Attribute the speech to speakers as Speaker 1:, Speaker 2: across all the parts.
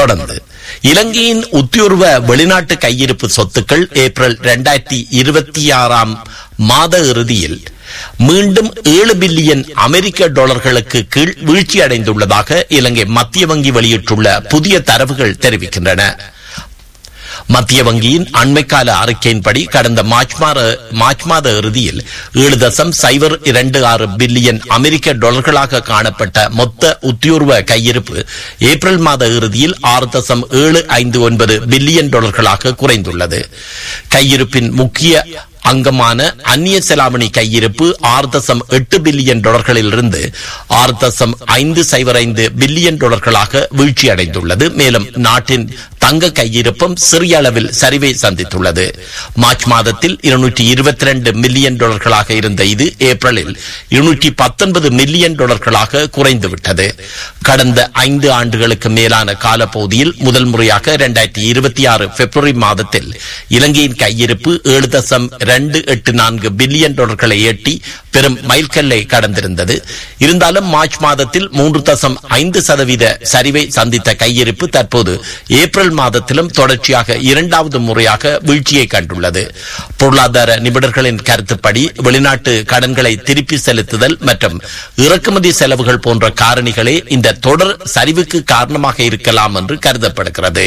Speaker 1: தொடர்ந்து இலங்கையின் உத்தியோர்வ வெளிநாட்டு கையிருப்பு சொத்துக்கள் ஏப்ரல் இரண்டாயிரத்தி இருபத்தி ஆறாம் மாத இறுதியில் மீண்டும் ஏழு பில்லியன் அமெரிக்க டாலர்களுக்கு கீழ் வீழ்ச்சியடைந்துள்ளதாக இலங்கை மத்திய வங்கி வெளியிட்டுள்ள புதிய தரவுகள் தெரிவிக்கின்றன மத்திய வங்கியின் அண்மைக்கால அறிக்கையின்படி கடந்த மார்ச் மாத மார்ச் மாத இறுதியில் ஏழு தசம் சைபர் இரண்டு ஆறு பில்லியன் அமெரிக்க டாலர்களாக காணப்பட்ட மொத்த உத்தியோர்வ கையிருப்பு ஏப்ரல் மாத இறுதியில் ஆறு தசம் ஏழு ஐந்து ஒன்பது பில்லியன் டாலர்களாக குறைந்துள்ளது கையிருப்பின் முக்கிய அங்கமான அந்நிய செலாவணி கையிருப்பு ஆறு தசம் எட்டு பில்லியன் டாலர்களில் இருந்து ஆறு தசம் ஐந்து சைபர் ஐந்து பில்லியன் டாலர்களாக வீழ்ச்சியடைந்துள்ளது மேலும் நாட்டின் தங்க கையிருப்பும் சிறிய அளவில் சரிவை சந்தித்துள்ளது மார்ச் மாதத்தில் இருநூற்றி இருபத்தி ரெண்டு மில்லியன் டாலர்களாக இருந்த இது ஏப்ரலில் இருநூற்றி பத்தொன்பது மில்லியன் டாலர்களாக குறைந்துவிட்டது கடந்த ஐந்து ஆண்டுகளுக்கு மேலான காலப்பகுதியில் முதல் முறையாக இரண்டாயிரத்தி இருபத்தி ஆறு பிப்ரவரி மாதத்தில் இலங்கையின் கையிருப்பு ஏழு தசம் இரண்டு எட்டு நான்கு பில்லியன் டாலர்களை எட்டி பெரும் மைல்கல்லை கடந்திருந்தது இருந்தாலும் மார்ச் மாதத்தில் மூன்று தசம் ஐந்து சதவீத சரிவை சந்தித்த கையிருப்பு தற்போது ஏப்ரல் மாதத்திலும் தொடர்ச்சியாக இரண்டாவது முறையாக வீழ்ச்சியை கண்டுள்ளது பொருளாதார நிபுணர்களின் கருத்துப்படி வெளிநாட்டு கடன்களை திருப்பி செலுத்துதல் மற்றும் இறக்குமதி செலவுகள் போன்ற காரணிகளே இந்த தொடர் சரிவுக்கு காரணமாக இருக்கலாம் என்று கருதப்படுகிறது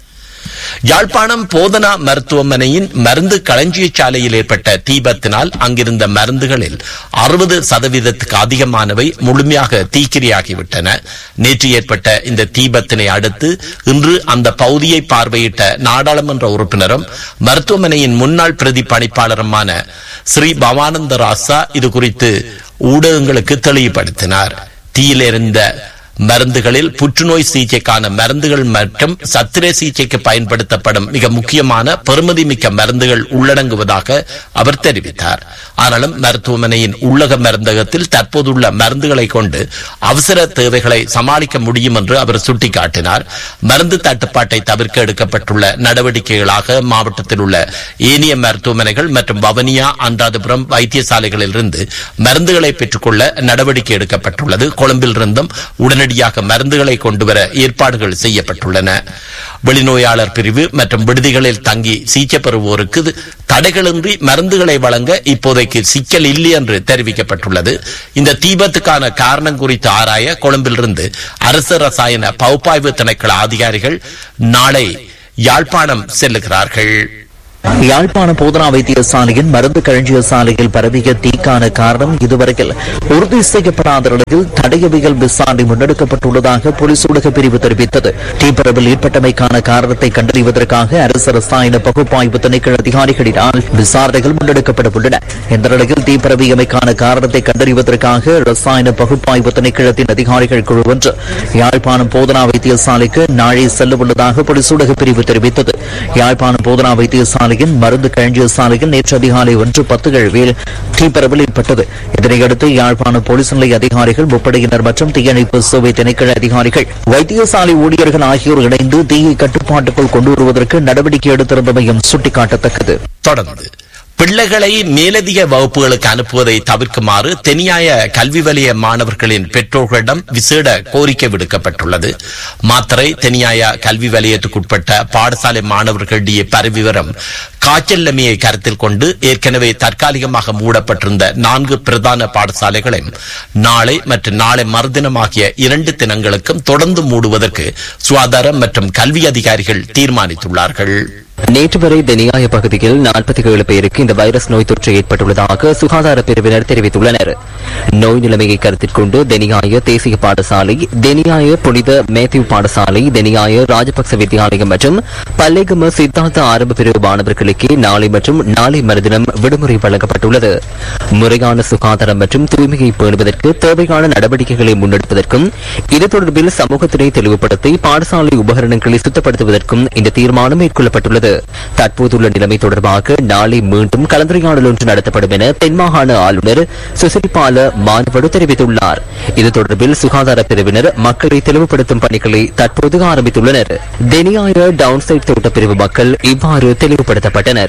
Speaker 1: யாழ்ப்பாணம் போதனா மருத்துவமனையின் மருந்து களஞ்சிய சாலையில் ஏற்பட்ட தீபத்தினால் அங்கிருந்த மருந்துகளில் அறுபது சதவீதத்துக்கு அதிகமானவை முழுமையாக தீக்கிரையாகிவிட்டன நேற்று ஏற்பட்ட இந்த தீபத்தினை அடுத்து இன்று அந்த பகுதியை பார்வையிட்ட நாடாளுமன்ற உறுப்பினரும் மருத்துவமனையின் முன்னாள் பிரதி பணிப்பாளருமான ஸ்ரீ பவானந்த ராசா இது குறித்து ஊடகங்களுக்கு தெளிவுபடுத்தினார் தீயிலிருந்த மருந்துகளில் புற்றுநோய் சிகிச்சைக்கான மருந்துகள் மற்றும் சத்திர சிகிச்சைக்கு பயன்படுத்தப்படும் மிக முக்கியமான பெறுமதி மிக்க மருந்துகள் உள்ளடங்குவதாக அவர் தெரிவித்தார் ஆனாலும் மருத்துவமனையின் உள்ளக மருந்தகத்தில் தற்போதுள்ள மருந்துகளை கொண்டு அவசர தேவைகளை சமாளிக்க முடியும் என்று அவர் சுட்டிக்காட்டினார் மருந்து தட்டுப்பாட்டை தவிர்க்க எடுக்கப்பட்டுள்ள நடவடிக்கைகளாக மாவட்டத்தில் உள்ள ஏனைய மருத்துவமனைகள் மற்றும் வவனியா அன்றாதபுரம் வைத்தியசாலைகளில் இருந்து மருந்துகளை பெற்றுக்கொள்ள நடவடிக்கை எடுக்கப்பட்டுள்ளது கொழும்பில் இருந்தும் உடனடியாக மருந்துகளை கொண்டுவர ஏற்பாடுகள் செய்யப்பட்டுள்ளன வெளிநோயாளர் பிரிவு மற்றும் விடுதிகளில் தங்கி சிகிச்சை பெறுவோருக்கு தடைகளின்றி மருந்துகளை வழங்க இப்போதைக்கு சிக்கல் இல்லை என்று தெரிவிக்கப்பட்டுள்ளது இந்த தீபத்துக்கான காரணம் குறித்து ஆராய கொழும்பிலிருந்து அரசு ரசாயன பகுப்பாய்வு திணைக்கள அதிகாரிகள் நாளை யாழ்ப்பாணம் செல்லுகிறார்கள்
Speaker 2: யாழ்ப்பாண போதனா வைத்தியசாலையின் மருந்து களஞ்சிய சாலையில் பரவிய தீக்கான காரணம் இதுவரையில் உறுதி செய்யப்படாத நிலையில் தடயவியல் விசாரணை முன்னெடுக்கப்பட்டுள்ளதாக போலீஸ் ஊடக பிரிவு தெரிவித்தது தீப்பரவில் ஏற்பட்டமைக்கான காரணத்தை கண்டறிவதற்காக அரசு ரசாயன பகுப்பாய்வு திணைக்கள அதிகாரிகளினால் விசாரணைகள் முன்னெடுக்கப்பட உள்ளன இந்த நிலையில் தீப்பரவியமைக்கான காரணத்தை கண்டறிவதற்காக ரசாயன பகுப்பாய்வு திணைக்களத்தின் அதிகாரிகள் குழு ஒன்று யாழ்ப்பாணம் போதனா வைத்தியசாலைக்கு நாளை செல்ல உள்ளதாக போலீஸ் ஊடக பிரிவு தெரிவித்தது யாழ்ப்பாணம் போதனா வைத்தியசாலையின் மருந்து களஞ்சிய சாலையில் நேற்று அதிகாலை ஒன்று பத்து கழுவில் தீப்பரவல் ஏற்பட்டது இதனையடுத்து யாழ்ப்பாணம் போலீஸ் நிலைய அதிகாரிகள் முப்படையினர் மற்றும் தீயணைப்பு சேவை திணைக்கள அதிகாரிகள் வைத்தியசாலை ஊழியர்கள் ஆகியோர் இணைந்து தீயை கட்டுப்பாட்டுக்குள் கொண்டு வருவதற்கு நடவடிக்கை எடுத்திருந்தமையும் சுட்டிக்காட்டத்தக்கது
Speaker 1: தொடர்ந்து பிள்ளைகளை மேலதிக வகுப்புகளுக்கு அனுப்புவதை தவிர்க்குமாறு தெனியாய கல்வி வலய மாணவர்களின் பெற்றோர்களிடம் விசேட கோரிக்கை விடுக்கப்பட்டுள்ளது மாத்தரை தெனியாய கல்வி வலயத்துக்குட்பட்ட பாடசாலை மாணவர்களிடையே பரவி வரும் காய்ச்சல் நிலைமையை கருத்தில் கொண்டு ஏற்கனவே தற்காலிகமாக மூடப்பட்டிருந்த நான்கு பிரதான பாடசாலைகளையும் நாளை மற்றும் நாளை மறுதினம் ஆகிய இரண்டு தினங்களுக்கும் தொடர்ந்து மூடுவதற்கு சுகாதாரம் மற்றும் கல்வி அதிகாரிகள் தீர்மானித்துள்ளார்கள்
Speaker 3: நேற்று வரை தெனியாய பகுதியில் நாற்பத்தி ஏழு பேருக்கு இந்த வைரஸ் நோய் தொற்று ஏற்பட்டுள்ளதாக சுகாதார பிரிவினர் தெரிவித்துள்ளனர் நோய் நிலைமையை கருத்தில் கொண்டு தெனியாய தேசிய பாடசாலை தெனியாய புனித மேத்யூ பாடசாலை தெனியாய ராஜபக்ச வித்தியாலயம் மற்றும் பல்லேகம சித்தார்த்த ஆரம்ப பிரிவு மாணவர்களுக்கு நாளை மற்றும் நாளை மறுதினம் விடுமுறை வழங்கப்பட்டுள்ளது முறையான சுகாதாரம் மற்றும் தூய்மையை பேணுவதற்கு தேவையான நடவடிக்கைகளை முன்னெடுப்பதற்கும் இது தொடர்பில் சமூகத்தினை தெளிவுபடுத்தி பாடசாலை உபகரணங்களை சுத்தப்படுத்துவதற்கும் இந்த தீர்மானம் மேற்கொள்ளப்பட்டுள்ளது தற்போதுள்ள நிலைமை தொடர்பாக நாளை மீண்டும் கலந்துரையாடல் ஒன்று நடத்தப்படும் என தென்மாகாண ஆளுநர் சுசிரிபால மானவடு தெரிவித்துள்ளார் இது தொடர்பில் சுகாதார பிரிவினர் மக்களை தெளிவுபடுத்தும் பணிகளை தற்போது ஆரம்பித்துள்ளனர் தெனியாய டவுன்சைட் தோட்ட பிரிவு மக்கள் இவ்வாறு தெளிவுபடுத்தப்பட்டனர்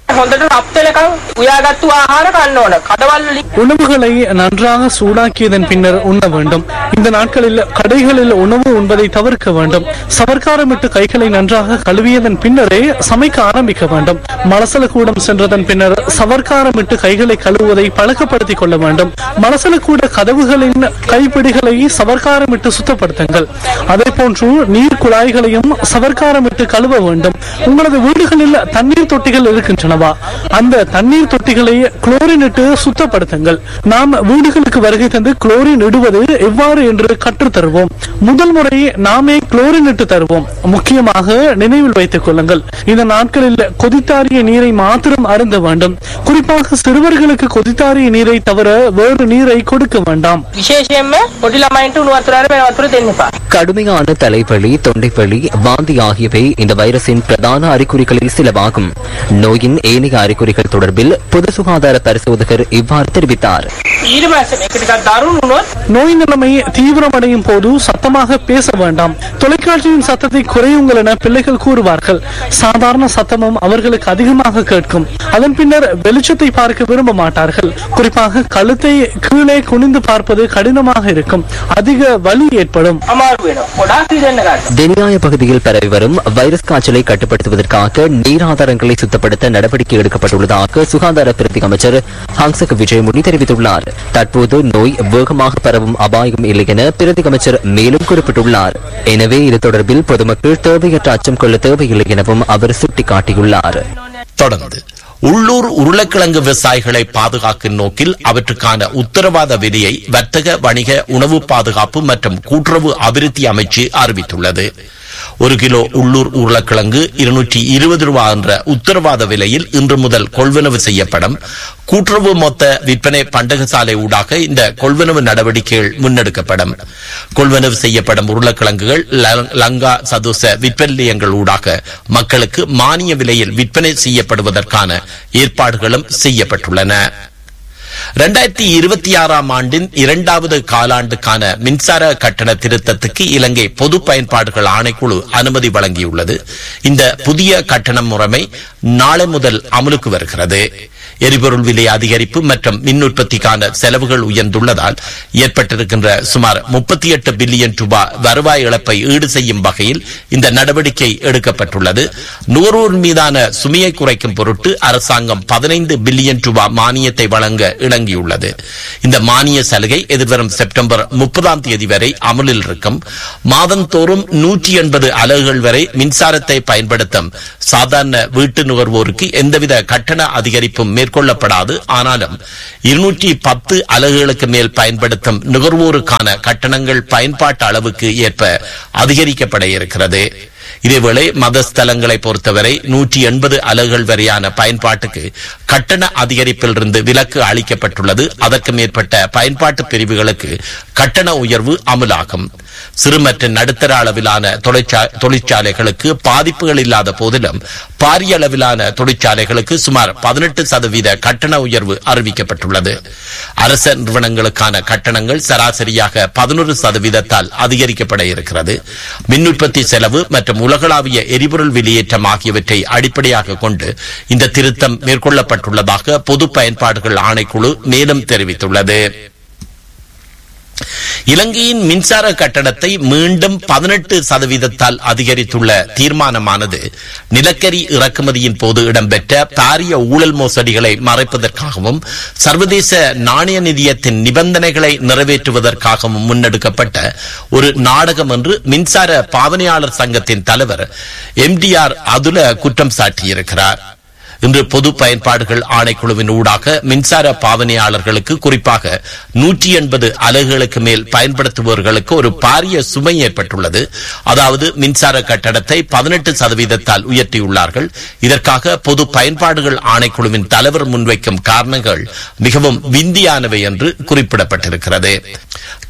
Speaker 4: හොඳට රත් වෙනකන් උයාගත්තු ආහාර කන්න ඕන. කඩවල් වලින්
Speaker 5: உணவுகளை நன்றாக சூடாக்கியதன் பின்னர் உண்ண வேண்டும் இந்த நாட்களில் கடைகளில் உணவு உண்பதை தவிர்க்க வேண்டும் சவர்க்காரமிட்டு கைகளை நன்றாக கழுவியதன் பின்னரே சமைக்க ஆரம்பிக்க வேண்டும் மலசல கூடம் சென்றதன் பின்னர் சவர்க்காரமிட்டு கைகளை கழுவுவதை பழக்கப்படுத்திக் கொள்ள வேண்டும் மலசல கூட கதவுகளின் கைப்பிடிகளை சவர்க்காரமிட்டு சுத்தப்படுத்துங்கள் அதே போன்று நீர் குழாய்களையும் சவர்க்காரமிட்டு கழுவ வேண்டும் உங்களது வீடுகளில் தண்ணீர் தொட்டிகள் இருக்கின்றனவா அந்த தண்ணீர் தொட்டிகளை குளோரின் இட்டு சுத்தப்படுத்துங்கள் நாம் வீடுகளுக்கு வருகை தந்து குளோரின் இடுவது எவ்வாறு என்று கற்றுத் தருவோம் முதல் முறை நாமே குளோரின் இட்டு தருவோம் முக்கியமாக நினைவில் வைத்துக் கொள்ளுங்கள் இந்த நாட்களில் கொதித்தாரிய நீரை மாத்திரம் அருந்த வேண்டும் குறிப்பாக சிறுவர்களுக்கு கொதித்தாரிய நீரை தவிர வேறு நீரை கொடுக்க வேண்டாம்
Speaker 4: විශේෂයෙන්ම පොඩි ළමයින්ට උණු වතුර වෙන වතුර දෙන්න එපා.
Speaker 3: கடுமையான தலைவலி தொண்டைவலி வாந்தி ஆகியவை இந்த வைரஸின் பிரதான அறிகுறிகளில் சிலவாகும் நோயின் ஏனைய அறிகுறிகள் தொடர்பில் பொது சுகாதார பரிசோதகர் இவ்வாறு தெரிவித்தார்
Speaker 4: ඊට පස්සේ මේක ටිකක් දරුණු වුණොත්
Speaker 5: நோய் நிலைமை தீவிரமடையும் போது சத்தமாக பேச வேண்டாம் தொலைக்காட்சியின் சத்தத்தை குறையுங்கள் என பிள்ளைகள் கூறுவார்கள் சாதாரண சத்தமும் அவர்களுக்கு அதிகமாக கேட்கும் அதன் பின்னர் வெளிச்சத்தை பார்க்க விரும்ப மாட்டார்கள் குறிப்பாக கழுத்தை கீழே குனிந்து பார்ப்பது கடினமாக இருக்கும் அதிக வலி ஏற்படும்
Speaker 4: අමාරු වෙනවා. ගොඩාක් දෙන්න ගන්න.
Speaker 3: தென்னியாய பகுதியில் பரவி வரும் வைரஸ் காய்ச்சலை கட்டுப்படுத்துவதற்காக நீர் ஆதாரங்களை சுத்தப்படுத்த நடவடிக்கை எடுக்கப்பட்டுள்ளதாக சுகாதார பிரதி அமைச்சர் ஹங்சக் விஜயமுனி தெரிவித்துள்ளார் தற்போது நோய் வேகமாக பரவும் அபாயம் இல்லை என பிரதி அமைச்சர் மேலும் குறிப்பிட்டுள்ளார் எனவே இது தொடர்பில் பொதுமக்கள் தேவையற்ற அச்சம் கொள்ள தேவையில்லை எனவும் அவர் சுட்டிக்காட்டியுள்ளார்
Speaker 1: தொடர்ந்து உள்ளூர் உருளைக்கிழங்கு விவசாயிகளை பாதுகாக்கும் நோக்கில் அவற்றுக்கான உத்தரவாத விலையை வர்த்தக வணிக உணவு பாதுகாப்பு மற்றும் கூட்டுறவு அபிவிருத்தி அமைச்சு அறிவித்துள்ளது ஒரு கிலோ உள்ளூர் உருளைக்கிழங்கு இருநூற்றி இருபது ரூபாய் என்ற உத்தரவாத விலையில் இன்று முதல் கொள்வனவு செய்யப்படும் கூட்டுறவு மொத்த விற்பனை பண்டகசாலை ஊடாக இந்த கொள்வனவு நடவடிக்கைகள் முன்னெடுக்கப்படும் கொள்வனவு செய்யப்படும் உருளைக்கிழங்குகள் ல- லங்கா சதுச விற்பனையங்கள் ஊடாக மக்களுக்கு மானிய விலையில் விற்பனை செய்யப்படுவதற்கான ஏற்பாடுகளும் செய்யப்பட்டுள்ளன இரண்டாயிரத்தி இருபத்தி ஆறாம் ஆண்டின் இரண்டாவது காலாண்டுக்கான மின்சார கட்டண திருத்தத்துக்கு இலங்கை பொது பயன்பாடுகள் ஆணைக்குழு அனுமதி வழங்கியுள்ளது இந்த புதிய கட்டண முறைமை நாளை முதல் அமலுக்கு வருகிறது எரிபொருள் விலை அதிகரிப்பு மற்றும் மின் உற்பத்திக்கான செலவுகள் உயர்ந்துள்ளதால் ஏற்பட்டிருக்கின்ற சுமார் முப்பத்தி எட்டு பில்லியன் ரூபாய் வருவாய் இழப்பை ஈடு செய்யும் வகையில் இந்த நடவடிக்கை எடுக்கப்பட்டுள்ளது நுகர்வோர் மீதான சுமையை குறைக்கும் பொருட்டு அரசாங்கம் பதினைந்து பில்லியன் ரூபாய் மானியத்தை வழங்க இணங்கியுள்ளது இந்த மானிய சலுகை எதிர்வரும் செப்டம்பர் முப்பதாம் தேதி வரை அமலில் இருக்கும் மாதந்தோறும் நூற்றி எண்பது அலகுகள் வரை மின்சாரத்தை பயன்படுத்தும் சாதாரண வீட்டு நுகர்வோருக்கு எந்தவித கட்டண அதிகரிப்பும் மேற்கொள்ளப்படாது ஆனாலும் இருநூற்றி பத்து அலகுகளுக்கு மேல் பயன்படுத்தும் நுகர்வோருக்கான கட்டணங்கள் பயன்பாட்டு அளவுக்கு ஏற்ப அதிகரிக்கப்பட இருக்கிறது இதேவேளை மதஸ்தலங்களை பொறுத்தவரை நூற்றி எண்பது அலகுகள் வரையான பயன்பாட்டுக்கு கட்டண அதிகரிப்பிலிருந்து விலக்கு அளிக்கப்பட்டுள்ளது அதற்கு மேற்பட்ட பயன்பாட்டு பிரிவுகளுக்கு கட்டண உயர்வு அமலாகும் சிறு மற்றும் நடுத்தர அளவிலான தொழிற்சா- தொழிற்சாலைகளுக்கு பாதிப்புகள் இல்லாத போதிலும் பாரிய அளவிலான தொழிற்சாலைகளுக்கு சுமார் பதினெட்டு சதவீத கட்டண உயர்வு அறிவிக்கப்பட்டுள்ளது அரச நிறுவனங்களுக்கான கட்டணங்கள் சராசரியாக பதினொரு சதவீதத்தால் அதிகரிக்கப்பட இருக்கிறது மின் உற்பத்தி செலவு மற்றும் உலகளாவிய எரிபொருள் வெளியேற்றம் ஆகியவற்றை அடிப்படையாக கொண்டு இந்த திருத்தம் மேற்கொள்ளப்பட்டுள்ளதாக பொது பயன்பாடுகள் ஆணைக்குழு மேலும் தெரிவித்துள்ளது இலங்கையின் மின்சார கட்டணத்தை மீண்டும் பதினெட்டு சதவீதத்தால் அதிகரித்துள்ள தீர்மானமானது நிலக்கரி இறக்குமதியின் போது இடம்பெற்ற பாரிய ஊழல் மோசடிகளை மறைப்பதற்காகவும் சர்வதேச நாணய நிதியத்தின் நிபந்தனைகளை நிறைவேற்றுவதற்காகவும் முன்னெடுக்கப்பட்ட ஒரு நாடகம் என்று மின்சார பாவனையாளர் சங்கத்தின் தலைவர் எம்டிஆர் அதுல குற்றம் சாட்டியிருக்கிறார் இன்று பொது பயன்பாடுகள் ஆணைக்குழுவின் ஊடாக மின்சார பாவனையாளர்களுக்கு குறிப்பாக நூற்றி எண்பது அலகுகளுக்கு மேல் பயன்படுத்துபவர்களுக்கு ஒரு பாரிய சுமை ஏற்பட்டுள்ளது அதாவது மின்சார கட்டணத்தை பதினெட்டு சதவீதத்தால் உயர்த்தியுள்ளார்கள் இதற்காக பொது பயன்பாடுகள் ஆணைக்குழுவின் தலைவர் முன்வைக்கும் காரணங்கள் மிகவும் விந்தியானவை என்று குறிப்பிடப்பட்டிருக்கிறது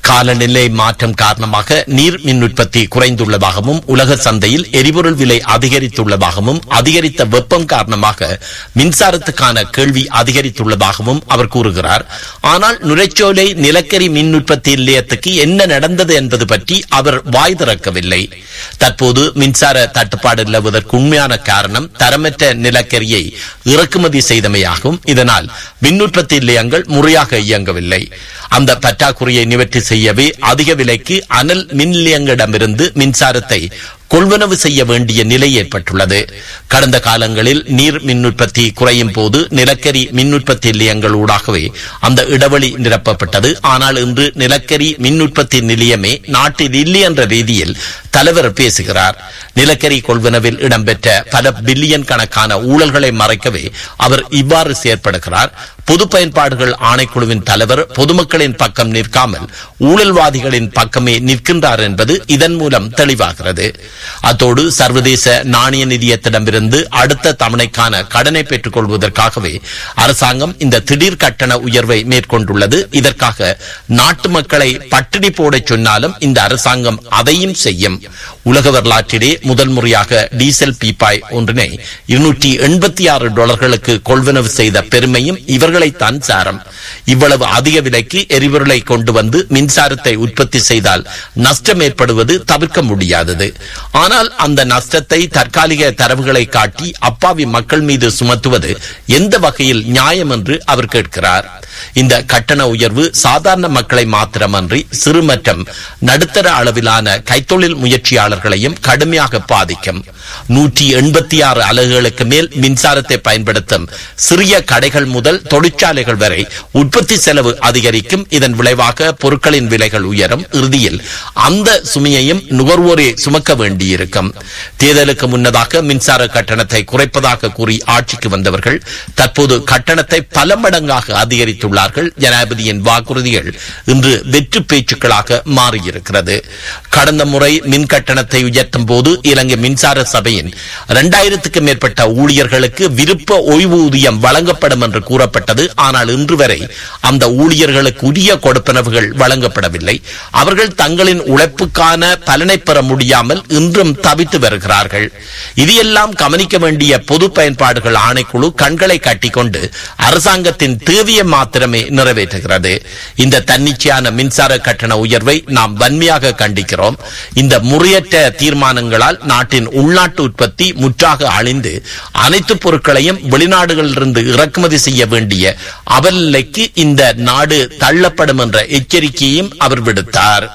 Speaker 1: காலநிலை மாற்றம் காரணமாக நீர் மின் உற்பத்தி குறைந்துள்ளதாகவும் உலக சந்தையில் எரிபொருள் விலை அதிகரித்துள்ளதாகவும் அதிகரித்த வெப்பம் காரணமாக மின்சாரத்துக்கான கேள்வி அதிகரித்துள்ளதாகவும் அவர் கூறுகிறார் ஆனால் நுரைச்சோலை நிலக்கரி மின் உற்பத்தி நிலையத்துக்கு என்ன நடந்தது என்பது பற்றி அவர் வாய் திறக்கவில்லை தற்போது மின்சார தட்டுப்பாடு நிலவுவதற்கு உண்மையான காரணம் தரமற்ற நிலக்கரியை இறக்குமதி செய்தமையாகும் இதனால் மின் உற்பத்தி நிலையங்கள் முறையாக இயங்கவில்லை அந்த பற்றாக்குறையை நிவர்த்தி செய்யவே அதிக விலைக்கு அனல் மின் நிலையங்களிடமிருந்து மின்சாரத்தை கொள்வனவு செய்ய வேண்டிய நிலை ஏற்பட்டுள்ளது கடந்த காலங்களில் நீர் மின் உற்பத்தி குறையும் போது நிலக்கரி மின் உற்பத்தி நிலையங்கள் ஊடாகவே அந்த இடைவெளி நிரப்பப்பட்டது ஆனால் இன்று நிலக்கரி மின் உற்பத்தி நிலையமே நாட்டில் இல்லை என்ற ரீதியில் தலைவர் பேசுகிறார் நிலக்கரி கொள்வனவில் இடம்பெற்ற பல பில்லியன் கணக்கான ஊழல்களை மறைக்கவே அவர் இவ்வாறு செயற்படுகிறார் பொது பயன்பாடுகள் ஆணைக்குழுவின் தலைவர் பொதுமக்களின் பக்கம் நிற்காமல் ஊழல்வாதிகளின் பக்கமே நிற்கின்றார் என்பது இதன் மூலம் தெளிவாகிறது அத்தோடு சர்வதேச நாணய நிதியத்திடமிருந்து அடுத்த தவணைக்கான கடனை பெற்றுக் கொள்வதற்காகவே அரசாங்கம் இந்த திடீர் கட்டண உயர்வை மேற்கொண்டுள்ளது இதற்காக நாட்டு மக்களை பட்டினி போடச் சொன்னாலும் இந்த அரசாங்கம் அதையும் செய்யும் உலக வரலாற்றிலே முதல் முறையாக டீசல் பீப்பாய் ஒன்றினை இருநூற்றி எண்பத்தி ஆறு டாலர்களுக்கு கொள்வனவு செய்த பெருமையும் இவர்களைத்தான் சாரம் இவ்வளவு அதிக விலைக்கு எரிபொருளை கொண்டு வந்து மின்சாரத்தை உற்பத்தி செய்தால் நஷ்டம் ஏற்படுவது தவிர்க்க முடியாதது ஆனால் அந்த நஷ்டத்தை தற்காலிக தரவுகளை காட்டி அப்பாவி மக்கள் மீது சுமத்துவது எந்த வகையில் நியாயம் என்று அவர் கேட்கிறார் இந்த கட்டண உயர்வு சாதாரண மக்களை மாத்திரமன்றி சிறு மற்றும் நடுத்தர அளவிலான கைத்தொழில் முயற்சியாளர்களையும் கடுமையாக பாதிக்கும் நூற்றி எண்பத்தி ஆறு அலகுகளுக்கு மேல் மின்சாரத்தை பயன்படுத்தும் சிறிய கடைகள் முதல் தொழிற்சாலைகள் வரை உற்பத்தி செலவு அதிகரிக்கும் இதன் விளைவாக பொருட்களின் விலைகள் உயரும் இறுதியில் அந்த சுமையையும் நுகர்வோரே சுமக்க வேண்டியிருக்கும் தேர்தலுக்கு முன்னதாக மின்சார கட்டணத்தை குறைப்பதாக கூறி ஆட்சிக்கு வந்தவர்கள் தற்போது கட்டணத்தை பல மடங்காக அதிகரித்துள்ளார்கள் ஜனாதிபதியின் வாக்குறுதிகள் இன்று வெற்று பேச்சுக்களாக மாறியிருக்கிறது கடந்த முறை மின் கட்டணத்தை உயர்த்தும் போது இலங்கை மின்சார சபையின் இரண்டாயிரத்துக்கு மேற்பட்ட ஊழியர்களுக்கு விருப்ப ஓய்வூதியம் வழங்கப்படும் என்று கூறப்பட்டது ஆனால் இன்று வரை அந்த ஊழியர்களுக்கு உரிய கொடுப்பனவுகள் வழங்கப்படவில்லை அவர்கள் தங்களின் உழைப்புக்கான பலனை பெற முடியாமல் இன்றும் தவித்து வருகிறார்கள் இது எல்லாம் கவனிக்க வேண்டிய பொது பயன்பாடுகள் ஆணைக்குழு கண்களை கட்டிக்கொண்டு அரசாங்கத்தின் தேவையை மாத்திரமே நிறைவேற்றுகிறது இந்த தன்னிச்சையான மின்சார கட்டண உயர்வை நாம் வன்மையாக கண்டிக்கிறோம் இந்த முறையற்ற தீர்மானங்களால் நாட்டின் உள்நாட்டு உற்பத்தி முற்றாக அழிந்து அனைத்து பொருட்களையும் வெளிநாடுகளிலிருந்து இறக்குமதி செய்ய வேண்டிய அவநிலைக்கு இந்த நாடு தள்ளப்படும் என்ற எச்சரிக்கையையும் அவர் விடுத்தார்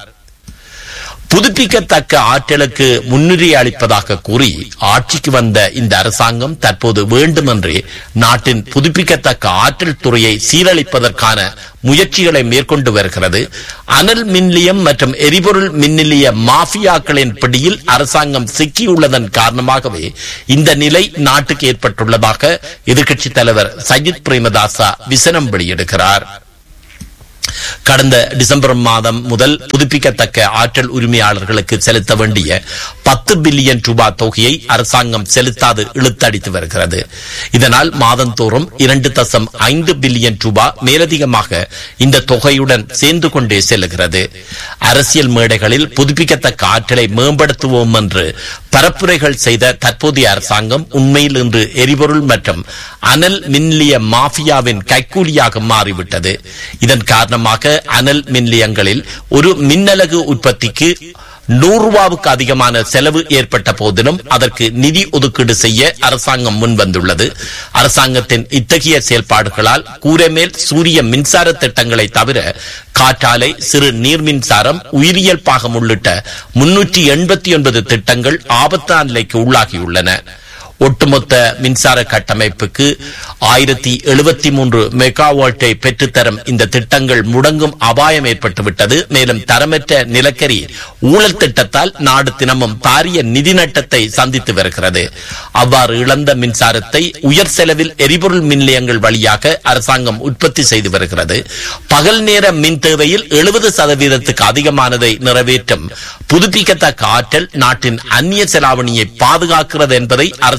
Speaker 1: புதுப்பிக்கத்தக்க ஆற்றலுக்கு முன்னுரிமை அளிப்பதாக கூறி ஆட்சிக்கு வந்த இந்த அரசாங்கம் தற்போது வேண்டுமென்றே நாட்டின் புதுப்பிக்கத்தக்க ஆற்றல் துறையை சீரழிப்பதற்கான முயற்சிகளை மேற்கொண்டு வருகிறது அனல் மின்நிலையம் மற்றும் எரிபொருள் மின்நிலைய மாஃபியாக்களின் பிடியில் அரசாங்கம் சிக்கியுள்ளதன் காரணமாகவே இந்த நிலை நாட்டுக்கு ஏற்பட்டுள்ளதாக எதிர்க்கட்சித் தலைவர் சஜித் பிரேமதாசா விசனம் வெளியிடுகிறார் கடந்த டிசம்பர் மாதம் முதல் புதுப்பிக்கத்தக்க ஆற்றல் உரிமையாளர்களுக்கு செலுத்த வேண்டிய பத்து பில்லியன் ரூபாய் தொகையை அரசாங்கம் செலுத்தாது இழுத்தடித்து வருகிறது இதனால் மாதந்தோறும் இரண்டு தசம் ஐந்து பில்லியன் ரூபாய் மேலதிகமாக இந்த தொகையுடன் சேர்ந்து கொண்டே செல்லுகிறது அரசியல் மேடைகளில் புதுப்பிக்கத்தக்க ஆற்றலை மேம்படுத்துவோம் என்று பரப்புரைகள் செய்த தற்போதைய அரசாங்கம் உண்மையில் இன்று எரிபொருள் மற்றும் அனல் மின்நிலைய மாஃபியாவின் கைக்கூலியாக மாறிவிட்டது இதன் காரணமாக அனல் மின்நிலையங்களில் ஒரு மின்னலகு உற்பத்திக்கு நூறு ரூபாவுக்கு அதிகமான செலவு ஏற்பட்ட போதிலும் அதற்கு நிதி ஒதுக்கீடு செய்ய அரசாங்கம் முன்வந்துள்ளது அரசாங்கத்தின் இத்தகைய செயல்பாடுகளால் கூரைமேல் சூரிய மின்சார திட்டங்களை தவிர காற்றாலை சிறு நீர் மின்சாரம் உயிரியல் பாகம் உள்ளிட்ட முன்னூற்றி எண்பத்தி ஒன்பது திட்டங்கள் ஆபத்தான நிலைக்கு உள்ளாகியுள்ளன ஒட்டுமொத்த மின்சார கட்டமைப்புக்கு ஆயிரத்தி எழுபத்தி மூன்று மெகாவால்ட்டை பெற்றுத்தரும் இந்த திட்டங்கள் முடங்கும் அபாயம் ஏற்பட்டுவிட்டது மேலும் தரமற்ற நிலக்கரி ஊழல் திட்டத்தால் நாடு தினமும் பாரிய நிதி நட்டத்தை சந்தித்து வருகிறது அவ்வாறு இழந்த மின்சாரத்தை உயர் செலவில் எரிபொருள் மின் நிலையங்கள் வழியாக அரசாங்கம் உற்பத்தி செய்து வருகிறது பகல் நேர மின் தேவையில் எழுபது சதவீதத்துக்கு அதிகமானதை நிறைவேற்றும் புதுப்பிக்கத்தக்க ஆற்றல் நாட்டின் அந்நிய செலாவணியை பாதுகாக்கிறது என்பதை அரசாங்கம்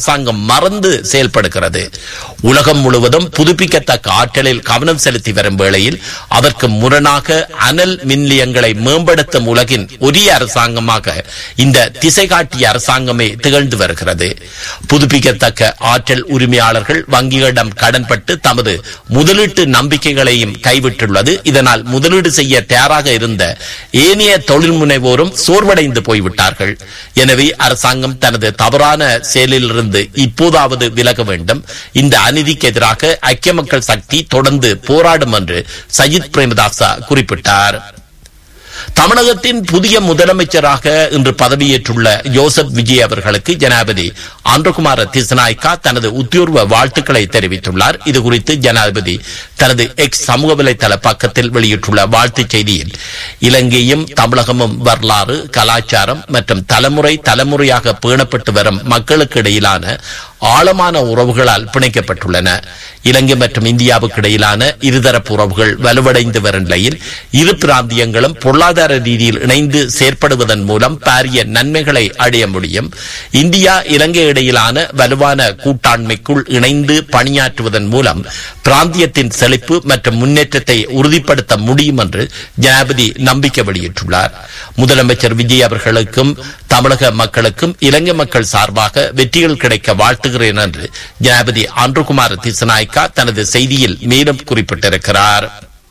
Speaker 1: அரசாங்கம் மறந்து செயல்படுகிறது உலகம் முழுவதும் புதுப்பிக்கத்தக்க ஆற்றலில் கவனம் செலுத்தி வரும் வேளையில் அதற்கு முரணாக அனல் மின்நிலையங்களை மேம்படுத்தும் உலகின் ஒரே அரசாங்கமாக இந்த திசை காட்டிய அரசாங்கமே திகழ்ந்து வருகிறது புதுப்பிக்கத்தக்க ஆற்றல் உரிமையாளர்கள் வங்கிகளிடம் கடன்பட்டு தமது முதலீட்டு நம்பிக்கைகளையும் கைவிட்டுள்ளது இதனால் முதலீடு செய்ய தயாராக இருந்த ஏனைய தொழில் முனைவோரும் சோர்வடைந்து போய்விட்டார்கள் எனவே அரசாங்கம் தனது தவறான செயலிலிருந்து இப்போதாவது விலக வேண்டும் இந்த அநீதிக்கு எதிராக ஐக்கிய மக்கள் சக்தி தொடர்ந்து போராடும் என்று சஜித் பிரேமதாசா குறிப்பிட்டார் தமிழகத்தின் புதிய முதலமைச்சராக இன்று பதவியேற்றுள்ள ஜோசப் விஜய் அவர்களுக்கு ஜனாதிபதி ஆந்திரகுமார திசநாய்க்கா தனது உத்தியோர்வ வாழ்த்துக்களை தெரிவித்துள்ளார் இதுகுறித்து ஜனாதிபதி தனது எக்ஸ் சமூக வலைதள பக்கத்தில் வெளியிட்டுள்ள வாழ்த்துச் செய்தியில் இலங்கையும் தமிழகமும் வரலாறு கலாச்சாரம் மற்றும் தலைமுறை தலைமுறையாக பேணப்பட்டு வரும் மக்களுக்கு இடையிலான ஆழமான உறவுகளால் பிணைக்கப்பட்டுள்ளன இலங்கை மற்றும் இந்தியாவுக்கு இடையிலான இருதரப்பு உறவுகள் வலுவடைந்து வரும் நிலையில் இரு பிராந்தியங்களும் பொருளாதார ரீதியில் இணைந்து செயற்படுவதன் மூலம் பாரிய நன்மைகளை அடைய முடியும் இந்தியா இலங்கை இடையிலான வலுவான கூட்டாண்மைக்குள் இணைந்து பணியாற்றுவதன் மூலம் பிராந்தியத்தின் செழிப்பு மற்றும் முன்னேற்றத்தை உறுதிப்படுத்த முடியும் என்று ஜனாதிபதி நம்பிக்கை வெளியிட்டுள்ளார் முதலமைச்சர் விஜய் அவர்களுக்கும் தமிழக மக்களுக்கும் இலங்கை மக்கள் சார்பாக வெற்றிகள் கிடைக்க வாழ்த்துகிறேன் என்று ஜனாதிபதி அன்றுகுமார் திசநாய்க்கா தனது செய்தியில் மேலும் குறிப்பிட்டிருக்கிறார்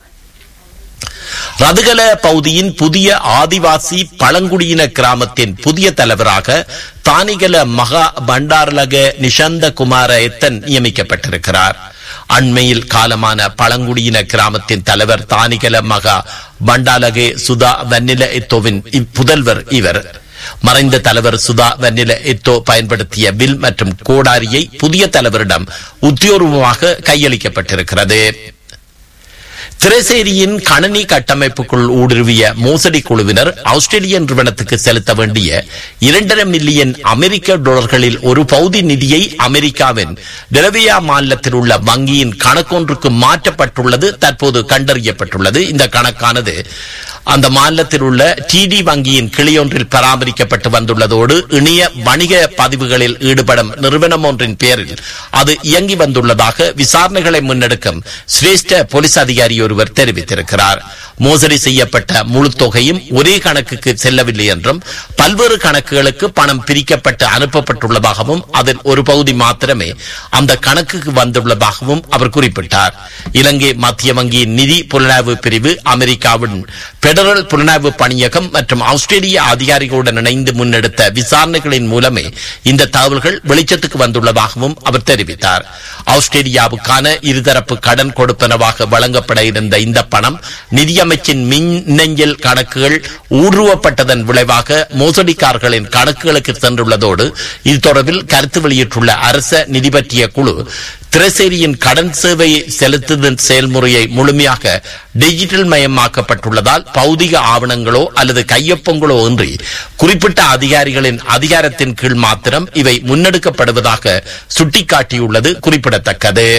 Speaker 1: ரதுகல பகுதியின் புதிய ஆதிவாசி பழங்குடியின கிராமத்தின் புதிய தலைவராக தானிகல மகா பண்டாரலக நிஷந்த குமார எத்தன் நியமிக்கப்பட்டிருக்கிறார் அண்மையில் காலமான பழங்குடியின கிராமத்தின் தலைவர் தானிகல மகா பண்டாலகே சுதா வன்னில எத்தோவின் புதல்வர் இவர் மறைந்த தலைவர் சுதா வன்னில எத்தோ பயன்படுத்திய வில் மற்றும் கோடாரியை புதிய தலைவரிடம் உத்தியோகமாக கையளிக்கப்பட்டிருக்கிறது திரைசேரியின் கணனி கட்டமைப்புக்குள் ஊடுருவிய மோசடி குழுவினர் ஆஸ்திரேலிய நிறுவனத்துக்கு செலுத்த வேண்டிய இரண்டரை மில்லியன் அமெரிக்க டாலர்களில் ஒரு பகுதி நிதியை அமெரிக்காவின் டெலவியா மாநிலத்தில் உள்ள வங்கியின் கணக்கொன்றுக்கு மாற்றப்பட்டுள்ளது தற்போது கண்டறியப்பட்டுள்ளது இந்த கணக்கானது அந்த மாநிலத்தில் உள்ள டிடி வங்கியின் கிளையொன்றில் பராமரிக்கப்பட்டு வந்துள்ளதோடு இணைய வணிக பதிவுகளில் ஈடுபடும் நிறுவனம் ஒன்றின் பேரில் அது இயங்கி வந்துள்ளதாக விசாரணைகளை முன்னெடுக்கும் சிரேஷ்ட போலீஸ் அதிகாரி ஒருவர் தெரிவித்திருக்கிறார் மோசடி செய்யப்பட்ட முழு தொகையும் ஒரே கணக்குக்கு செல்லவில்லை என்றும் பல்வேறு கணக்குகளுக்கு பணம் பிரிக்கப்பட்டு அனுப்பப்பட்டுள்ளதாகவும் அதில் ஒரு பகுதி மாத்திரமே அந்த கணக்குக்கு வந்துள்ளதாகவும் அவர் குறிப்பிட்டார் இலங்கை மத்திய வங்கியின் நிதி புலனாய்வு பிரிவு அமெரிக்காவின் பெடரல் புலனாய்வு பணியகம் மற்றும் ஆஸ்திரேலிய அதிகாரிகளுடன் இணைந்து முன்னெடுத்த விசாரணைகளின் மூலமே இந்த தகவல்கள் வெளிச்சத்துக்கு வந்துள்ளதாகவும் அவர் தெரிவித்தார் ஆஸ்திரேலியாவுக்கான இருதரப்பு கடன் கொடுப்பனவாக வழங்கப்பட இருந்த இந்த பணம் நிதியமைச்சின் மின்னஞ்சல் கணக்குகள் ஊடுருவப்பட்டதன் விளைவாக மோசடிக்காரர்களின் கணக்குகளுக்கு சென்றுள்ளதோடு இது தொடர்பில் கருத்து வெளியிட்டுள்ள அரச நிதி பற்றிய குழு திரைசேரியின் கடன் சேவை செலுத்துதல் செயல்முறையை முழுமையாக டிஜிட்டல் மயமாக்கப்பட்டுள்ளதால் பௌதிக ஆவணங்களோ அல்லது கையொப்பங்களோ இன்றி குறிப்பிட்ட அதிகாரிகளின் அதிகாரத்தின் கீழ் மாத்திரம் இவை முன்னெடுக்கப்படுவதாக சுட்டிக்காட்டியுள்ளது குறிப்பிடத்தக்கது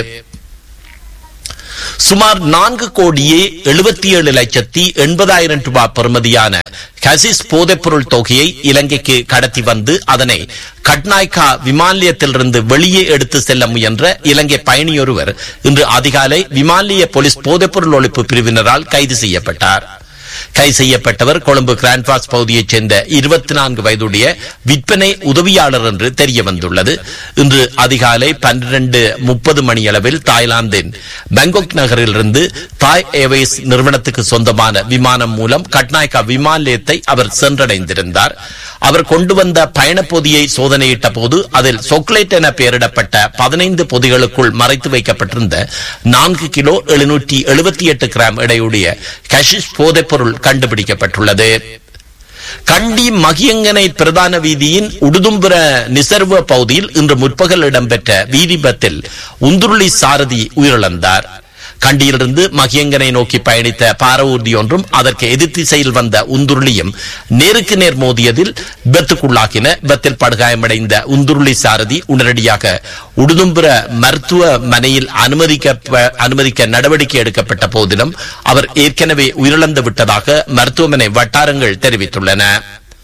Speaker 1: சுமார் நான்கு கோடியே எழுபத்தி ஏழு லட்சத்தி எண்பதாயிரம் ரூபாய் பெறுமதியான கசிஸ் போதைப்பொருள் தொகையை இலங்கைக்கு கடத்தி வந்து அதனை கட்நாய்கா விமான நிலையத்திலிருந்து வெளியே எடுத்து செல்ல முயன்ற இலங்கை பயணியொருவர் இன்று அதிகாலை விமான நிலைய போலீஸ் போதைப்பொருள் ஒழிப்பு பிரிவினரால் கைது செய்யப்பட்டார் கைது செய்யப்பட்டவர் கொழும்பு கிராண்ட்பாஸ் பகுதியைச் சேர்ந்த இருபத்தி நான்கு வயதுடைய விற்பனை உதவியாளர் என்று தெரிய வந்துள்ளது இன்று அதிகாலை பன்னிரண்டு முப்பது மணியளவில் தாய்லாந்தின் பாங்காக் நகரிலிருந்து தாய் ஏர்வேஸ் நிறுவனத்துக்கு சொந்தமான விமானம் மூலம் கட்நாயக்கா விமான நிலையத்தை அவர் சென்றடைந்திருந்தார் அவர் கொண்டு வந்த பயணப்பொதியை சோதனையிட்ட போது அதில் சொக்லேட் என பெயரிடப்பட்ட பதினைந்து பொதிகளுக்குள் மறைத்து வைக்கப்பட்டிருந்த நான்கு கிலோ எழுநூற்றி எழுபத்தி எட்டு கிராம் எடையுடைய கஷிஷ் போதைப்பொருள் கண்டுபிடிக்கப்பட்டுள்ளது கண்டி மகியங்கனை பிரதான வீதியின் உடுதும்புர நிசர்வ பகுதியில் இன்று முற்பகல் இடம்பெற்ற வீதிபத்தில் உந்துருளி சாரதி உயிரிழந்தார் கண்டியிலிருந்து மகியங்கனை நோக்கி பயணித்த பாரவூர்தி ஒன்றும் அதற்கு எதிர் திசையில் வந்த உந்துருளியும் நேருக்கு நேர் மோதியதில் விபத்துக்குள்ளாகின விபத்தில் படுகாயமடைந்த உந்துருளி சாரதி உடனடியாக உடுதும்புர மருத்துவமனையில் அனுமதிக்க அனுமதிக்க நடவடிக்கை எடுக்கப்பட்ட போதிலும் அவர் ஏற்கனவே உயிரிழந்து விட்டதாக மருத்துவமனை வட்டாரங்கள் தெரிவித்துள்ளன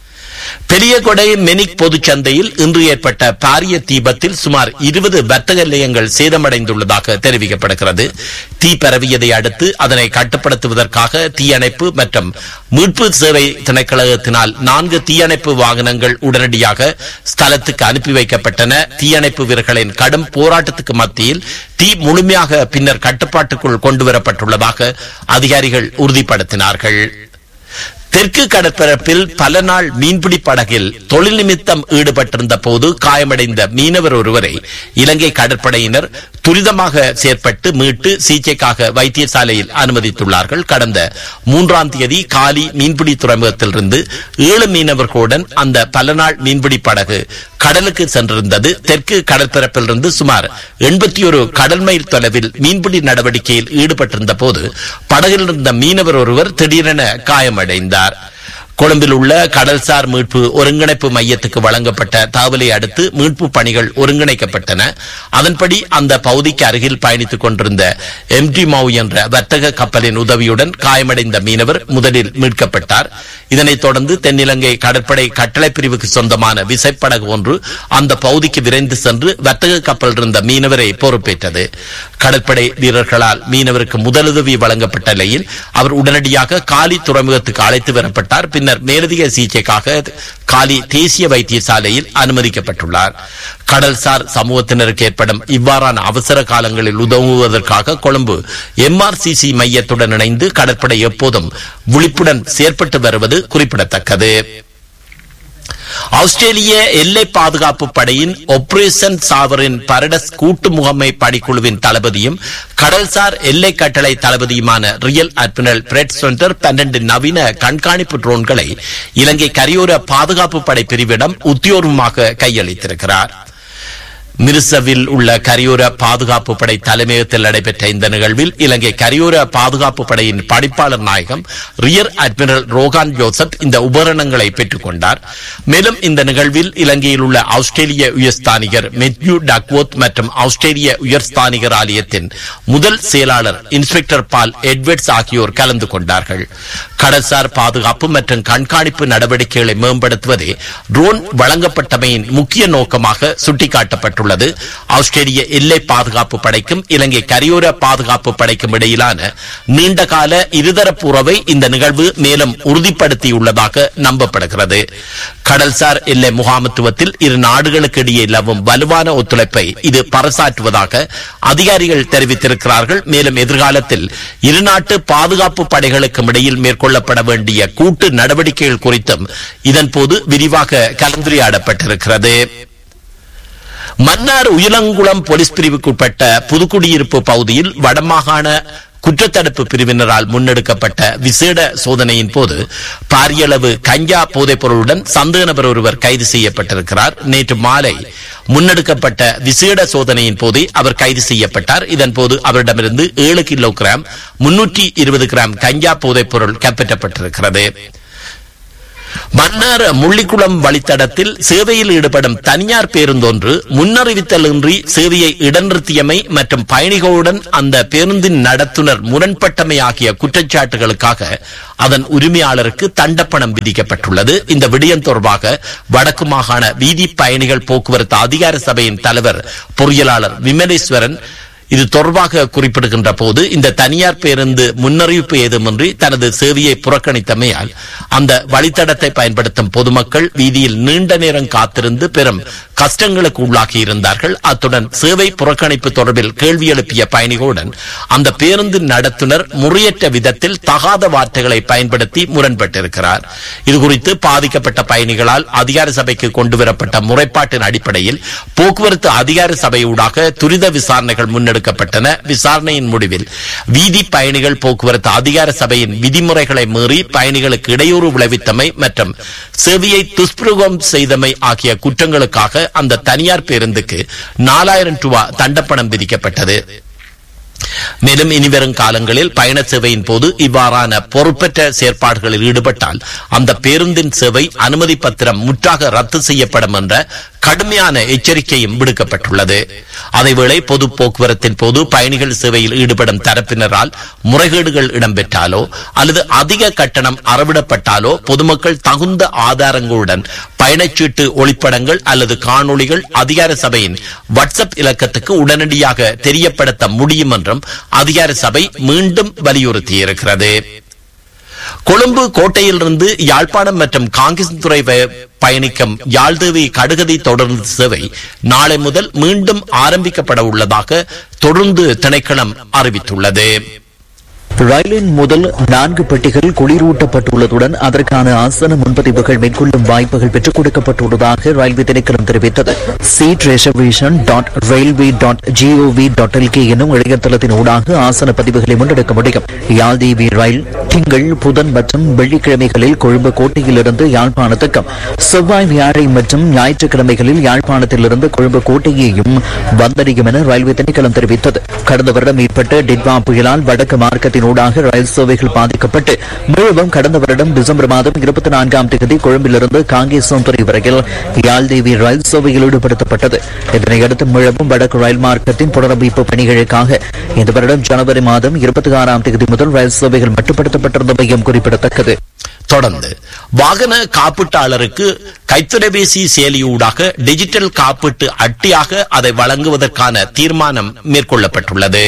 Speaker 1: பெரியகொடை மெனிக் பொதுச்சந்தையில் இன்று ஏற்பட்ட பாரிய தீபத்தில் சுமார் இருபது வர்த்தக நிலையங்கள் சேதமடைந்துள்ளதாக தெரிவிக்கப்படுகிறது தீ பரவியதை அடுத்து அதனை கட்டுப்படுத்துவதற்காக தீயணைப்பு மற்றும் மீட்பு சேவை திணைக்களத்தினால் நான்கு தீயணைப்பு வாகனங்கள் உடனடியாக ஸ்தலத்துக்கு அனுப்பி வைக்கப்பட்டன தீயணைப்பு வீரர்களின் கடும் போராட்டத்துக்கு மத்தியில் தீ முழுமையாக பின்னர் கட்டுப்பாட்டுக்குள் கொண்டுவரப்பட்டுள்ளதாக அதிகாரிகள் உறுதிப்படுத்தினார்கள் தெற்கு கடற்பரப்பில் பல நாள் மீன்பிடி படகில் தொழில் நிமித்தம் ஈடுபட்டிருந்த போது காயமடைந்த மீனவர் ஒருவரை இலங்கை கடற்படையினர் துரிதமாக செயற்பட்டு மீட்டு சிகிச்சைக்காக வைத்தியசாலையில் அனுமதித்துள்ளார்கள் கடந்த மூன்றாம் தேதி காலி மீன்பிடி துறைமுகத்திலிருந்து ஏழு மீனவர்களுடன் அந்த பல நாள் மீன்பிடி படகு கடலுக்கு சென்றிருந்தது தெற்கு கடற்பரப்பிலிருந்து சுமார் எண்பத்தி ஒரு கடல் மைல் தொலைவில் மீன்பிடி நடவடிக்கையில் ஈடுபட்டிருந்த போது படகில் இருந்த மீனவர் ஒருவர் திடீரென காயமடைந்தார் கொழும்பில் உள்ள கடல்சார் மீட்பு ஒருங்கிணைப்பு மையத்துக்கு வழங்கப்பட்ட தகவலை அடுத்து மீட்பு பணிகள் ஒருங்கிணைக்கப்பட்டன அதன்படி அந்த பகுதிக்கு அருகில் பயணித்துக் கொண்டிருந்த எம்டி மவு என்ற வர்த்தக கப்பலின் உதவியுடன் காயமடைந்த மீனவர் முதலில் மீட்கப்பட்டார் இதனைத் தொடர்ந்து தென்னிலங்கை கடற்படை கட்டளை பிரிவுக்கு சொந்தமான விசைப்படகு ஒன்று அந்த பகுதிக்கு விரைந்து சென்று வர்த்தக கப்பல் இருந்த மீனவரை பொறுப்பேற்றது கடற்படை வீரர்களால் மீனவருக்கு முதலுதவி வழங்கப்பட்ட நிலையில் அவர் உடனடியாக காலி துறைமுகத்துக்கு அழைத்து வரப்பட்டார் பின்னர் மேலதிக சிகிச்சைக்காக காலி தேசிய வைத்தியசாலையில் அனுமதிக்கப்பட்டுள்ளார் கடல்சார் சமூகத்தினருக்கு ஏற்படும் இவ்வாறான அவசர காலங்களில் உதவுவதற்காக கொழும்பு எம்ஆர்சிசி மையத்துடன் இணைந்து கடற்படை எப்போதும் விழிப்புடன் செயற்பட்டு வருவது குறிப்பிடத்தக்கது ஆஸ்திரேலிய எல்லை பாதுகாப்பு படையின் ஆபரேஷன் சாவரின் பரடஸ் கூட்டு முகமை பணிக்குழுவின் தளபதியும் கடல்சார் எல்லை கட்டளை தளபதியுமான ரியல் அட்மிரல் பிரெட் சென்டர் பன்னெண்டு நவீன கண்காணிப்பு ட்ரோன்களை இலங்கை கரையோர பாதுகாப்பு படை பிரிவிடம் உத்தியோகமாக கையளித்திருக்கிறார் மிர்சவில் உள்ள கரையோர பாதுகாப்பு படை தலைமையகத்தில் நடைபெற்ற இந்த நிகழ்வில் இலங்கை கரையோர பாதுகாப்பு படையின் பணிப்பாளர் நாயகம் ரியர் அட்மிரல் ரோகான் ஜோசப் இந்த உபகரணங்களை பெற்றுக் கொண்டார் மேலும் இந்த நிகழ்வில் இலங்கையில் உள்ள ஆஸ்திரேலிய உயர்ஸ்தானிகர் மெத்யூ டக்வோத் மற்றும் ஆஸ்திரேலிய உயர்ஸ்தானிகர் ஆலயத்தின் முதல் செயலாளர் இன்ஸ்பெக்டர் பால் எட்வர்ட்ஸ் ஆகியோர் கலந்து கொண்டார்கள் கடல்சார் பாதுகாப்பு மற்றும் கண்காணிப்பு நடவடிக்கைகளை மேம்படுத்துவதே ட்ரோன் வழங்கப்பட்டமையின் முக்கிய நோக்கமாக சுட்டிக்காட்டப்பட்டுள்ளது ஆஸ்திரேலிய எல்லை பாதுகாப்பு படைக்கும் இலங்கை கரையோர பாதுகாப்பு படைக்கும் இடையிலான நீண்டகால இருதரப்பு உறவை இந்த நிகழ்வு மேலும் உறுதிப்படுத்தியுள்ளதாக நம்பப்படுகிறது கடல்சார் எல்லை முகாமத்துவத்தில் இரு நாடுகளுக்கு இடையே நிலவும் வலுவான ஒத்துழைப்பை இது பறைசாற்றுவதாக அதிகாரிகள் தெரிவித்திருக்கிறார்கள் மேலும் எதிர்காலத்தில் இருநாட்டு பாதுகாப்பு படைகளுக்கும் இடையில் மேற்கொள்ளப்பட வேண்டிய கூட்டு நடவடிக்கைகள் குறித்தும் இதன்போது விரிவாக கலந்துரையாடப்பட்டிருக்கிறது மன்னார் உயிலங்குளம் போலீஸ் பிரிவுக்குட்பட்ட புதுக்குடியிருப்பு பகுதியில் வடமாகாண குற்றத்தடுப்பு பிரிவினரால் முன்னெடுக்கப்பட்ட விசேட சோதனையின் போது பாரியளவு கஞ்சா போதைப் பொருளுடன் சந்தேக நபர் ஒருவர் கைது செய்யப்பட்டிருக்கிறார் நேற்று மாலை முன்னெடுக்கப்பட்ட விசேட சோதனையின் போதே அவர் கைது செய்யப்பட்டார் இதன்போது அவரிடமிருந்து ஏழு கிலோ கிராம் முன்னூற்றி இருபது கிராம் கஞ்சா போதைப் பொருள் கைப்பற்றப்பட்டிருக்கிறது மன்னார் முள்ளிக்குளம் வழித்தடத்தில் சேவையில் ஈடுபடும் தனியார் பேருந்தொன்று முன்னறிவித்தலின்றி சேவையை இடநிறுத்தியமை மற்றும் பயணிகளுடன் அந்த பேருந்தின் நடத்துனர் முரண்பட்டமை ஆகிய குற்றச்சாட்டுகளுக்காக அதன் உரிமையாளருக்கு தண்டப்பணம் விதிக்கப்பட்டுள்ளது இந்த விடயம் தொடர்பாக வடக்கு மாகாண வீதி பயணிகள் போக்குவரத்து அதிகார சபையின் தலைவர் பொறியியலாளர் விமலேஸ்வரன் இது தொடர்பாக குறிப்பிடுகின்ற போது இந்த தனியார் பேருந்து முன்னறிவிப்பு ஏதுமின்றி தனது சேவையை புறக்கணித்தமையால் அந்த வழித்தடத்தை பயன்படுத்தும் பொதுமக்கள் வீதியில் நீண்ட நேரம் காத்திருந்து பெரும் கஷ்டங்களுக்கு உள்ளாகி இருந்தார்கள் அத்துடன் சேவை புறக்கணிப்பு தொடர்பில் கேள்வி எழுப்பிய பயணிகளுடன் அந்த பேருந்து நடத்துனர் முறையற்ற விதத்தில் தகாத வார்த்தைகளை பயன்படுத்தி முரண்பட்டிருக்கிறார் இதுகுறித்து பாதிக்கப்பட்ட பயணிகளால் அதிகார சபைக்கு கொண்டுவரப்பட்ட முறைப்பாட்டின் அடிப்படையில் போக்குவரத்து அதிகார சபையூடாக துரித விசாரணைகள் முன்னெடுக்கப்பட்டன விசாரணையின் முடிவில் வீதி பயணிகள் போக்குவரத்து அதிகார சபையின் விதிமுறைகளை மீறி பயணிகளுக்கு இடையூறு விளைவித்தமை மற்றும் சேவையை துஷ்பிரயோகம் செய்தமை ஆகிய குற்றங்களுக்காக அந்த தனியார் பேருந்துக்கு நாலாயிரம் ரூபாய் தண்டப்பணம் விதிக்கப்பட்டது மேலும் இனிவரும் காலங்களில் பயண சேவையின் போது இவ்வாறான பொறுப்பற்ற செயற்பாடுகளில் ஈடுபட்டால் அந்த பேருந்தின் சேவை அனுமதி பத்திரம் முற்றாக ரத்து செய்யப்படும் என்ற கடுமையான எச்சரிக்கையும் விடுக்கப்பட்டுள்ளது அதேவேளை பொது போக்குவரத்தின் போது பயணிகள் சேவையில் ஈடுபடும் தரப்பினரால் முறைகேடுகள் இடம்பெற்றாலோ அல்லது அதிக கட்டணம் அறவிடப்பட்டாலோ பொதுமக்கள் தகுந்த ஆதாரங்களுடன் பயணச்சீட்டு ஒளிப்படங்கள் அல்லது காணொளிகள் அதிகார சபையின் வாட்ஸ்அப் இலக்கத்துக்கு உடனடியாக தெரியப்படுத்த முடியும் என்றும் அதிகார சபை மீண்டும் வலியுறுத்தியிருக்கிறது கொழும்பு கோட்டையிலிருந்து யாழ்ப்பாணம் மற்றும் காங்கிரஸ்துறை பயணிக்கும் யாழ்தேவி கடுகதி தொடர்ந்து சேவை நாளை முதல் மீண்டும் ஆரம்பிக்கப்பட உள்ளதாக தொடர்ந்து திணைக்களம் அறிவித்துள்ளது
Speaker 2: ரயிலின் முதல் நான்கு பெட்டிகள் குளிரூட்டப்பட்டுள்ளதுடன் அதற்கான ஆசன முன்பதிவுகள் மேற்கொள்ளும் வாய்ப்புகள் பெற்றுக் கொடுக்கப்பட்டுள்ளதாக ரயில்வே திணைக்களம் தெரிவித்தது seat reservation dot railway dot gov dot lk என்னும் இணையதளத்தின் ஊடாக ஆசன பதிவுகளை முன்னெடுக்க முடியும் யாழ்தேவி ரயில் திங்கள் புதன் மற்றும் வெள்ளிக்கிழமைகளில் கொழும்பு கோட்டையிலிருந்து யாழ்ப்பாணத்துக்கும் செவ்வாய் வியாழை மற்றும் ஞாயிற்றுக்கிழமைகளில் யாழ்ப்பாணத்திலிருந்து கொழும்பு கோட்டையையும் வந்தடையும் என ரயில்வே திணைக்களம் தெரிவித்தது கடந்த வருடம் ஏற்பட்ட டிட்வா புயலால் வடக்கு மார்க்கத்தின் ஊடாக ரயில் சேவைகள் பாதிக்கப்பட்டு மீளவும் கடந்த வருடம் டிசம்பர் மாதம் இருபத்தி நான்காம் தேதி கொழும்பிலிருந்து காங்கேசன்துறை வரையில் யாழ்தேவி ரயில் சேவையில் ஈடுபடுத்தப்பட்டது இதனையடுத்து மீளவும் வடக்கு ரயில் மார்க்கத்தின் புனரமைப்பு பணிகளுக்காக இந்த வருடம் ஜனவரி மாதம் இருபத்தி ஆறாம் தேதி முதல் ரயில் சேவைகள் மட்டுப்படுத்தப்பட்டிருந்தமையும் குறிப்பிடத்தக்கது
Speaker 1: தொடர்ந்து வாகன காப்பீட்டாளருக்கு கைத்தொலைபேசி செயலியூடாக டிஜிட்டல் காப்பீட்டு அட்டியாக அதை வழங்குவதற்கான தீர்மானம் மேற்கொள்ளப்பட்டுள்ளது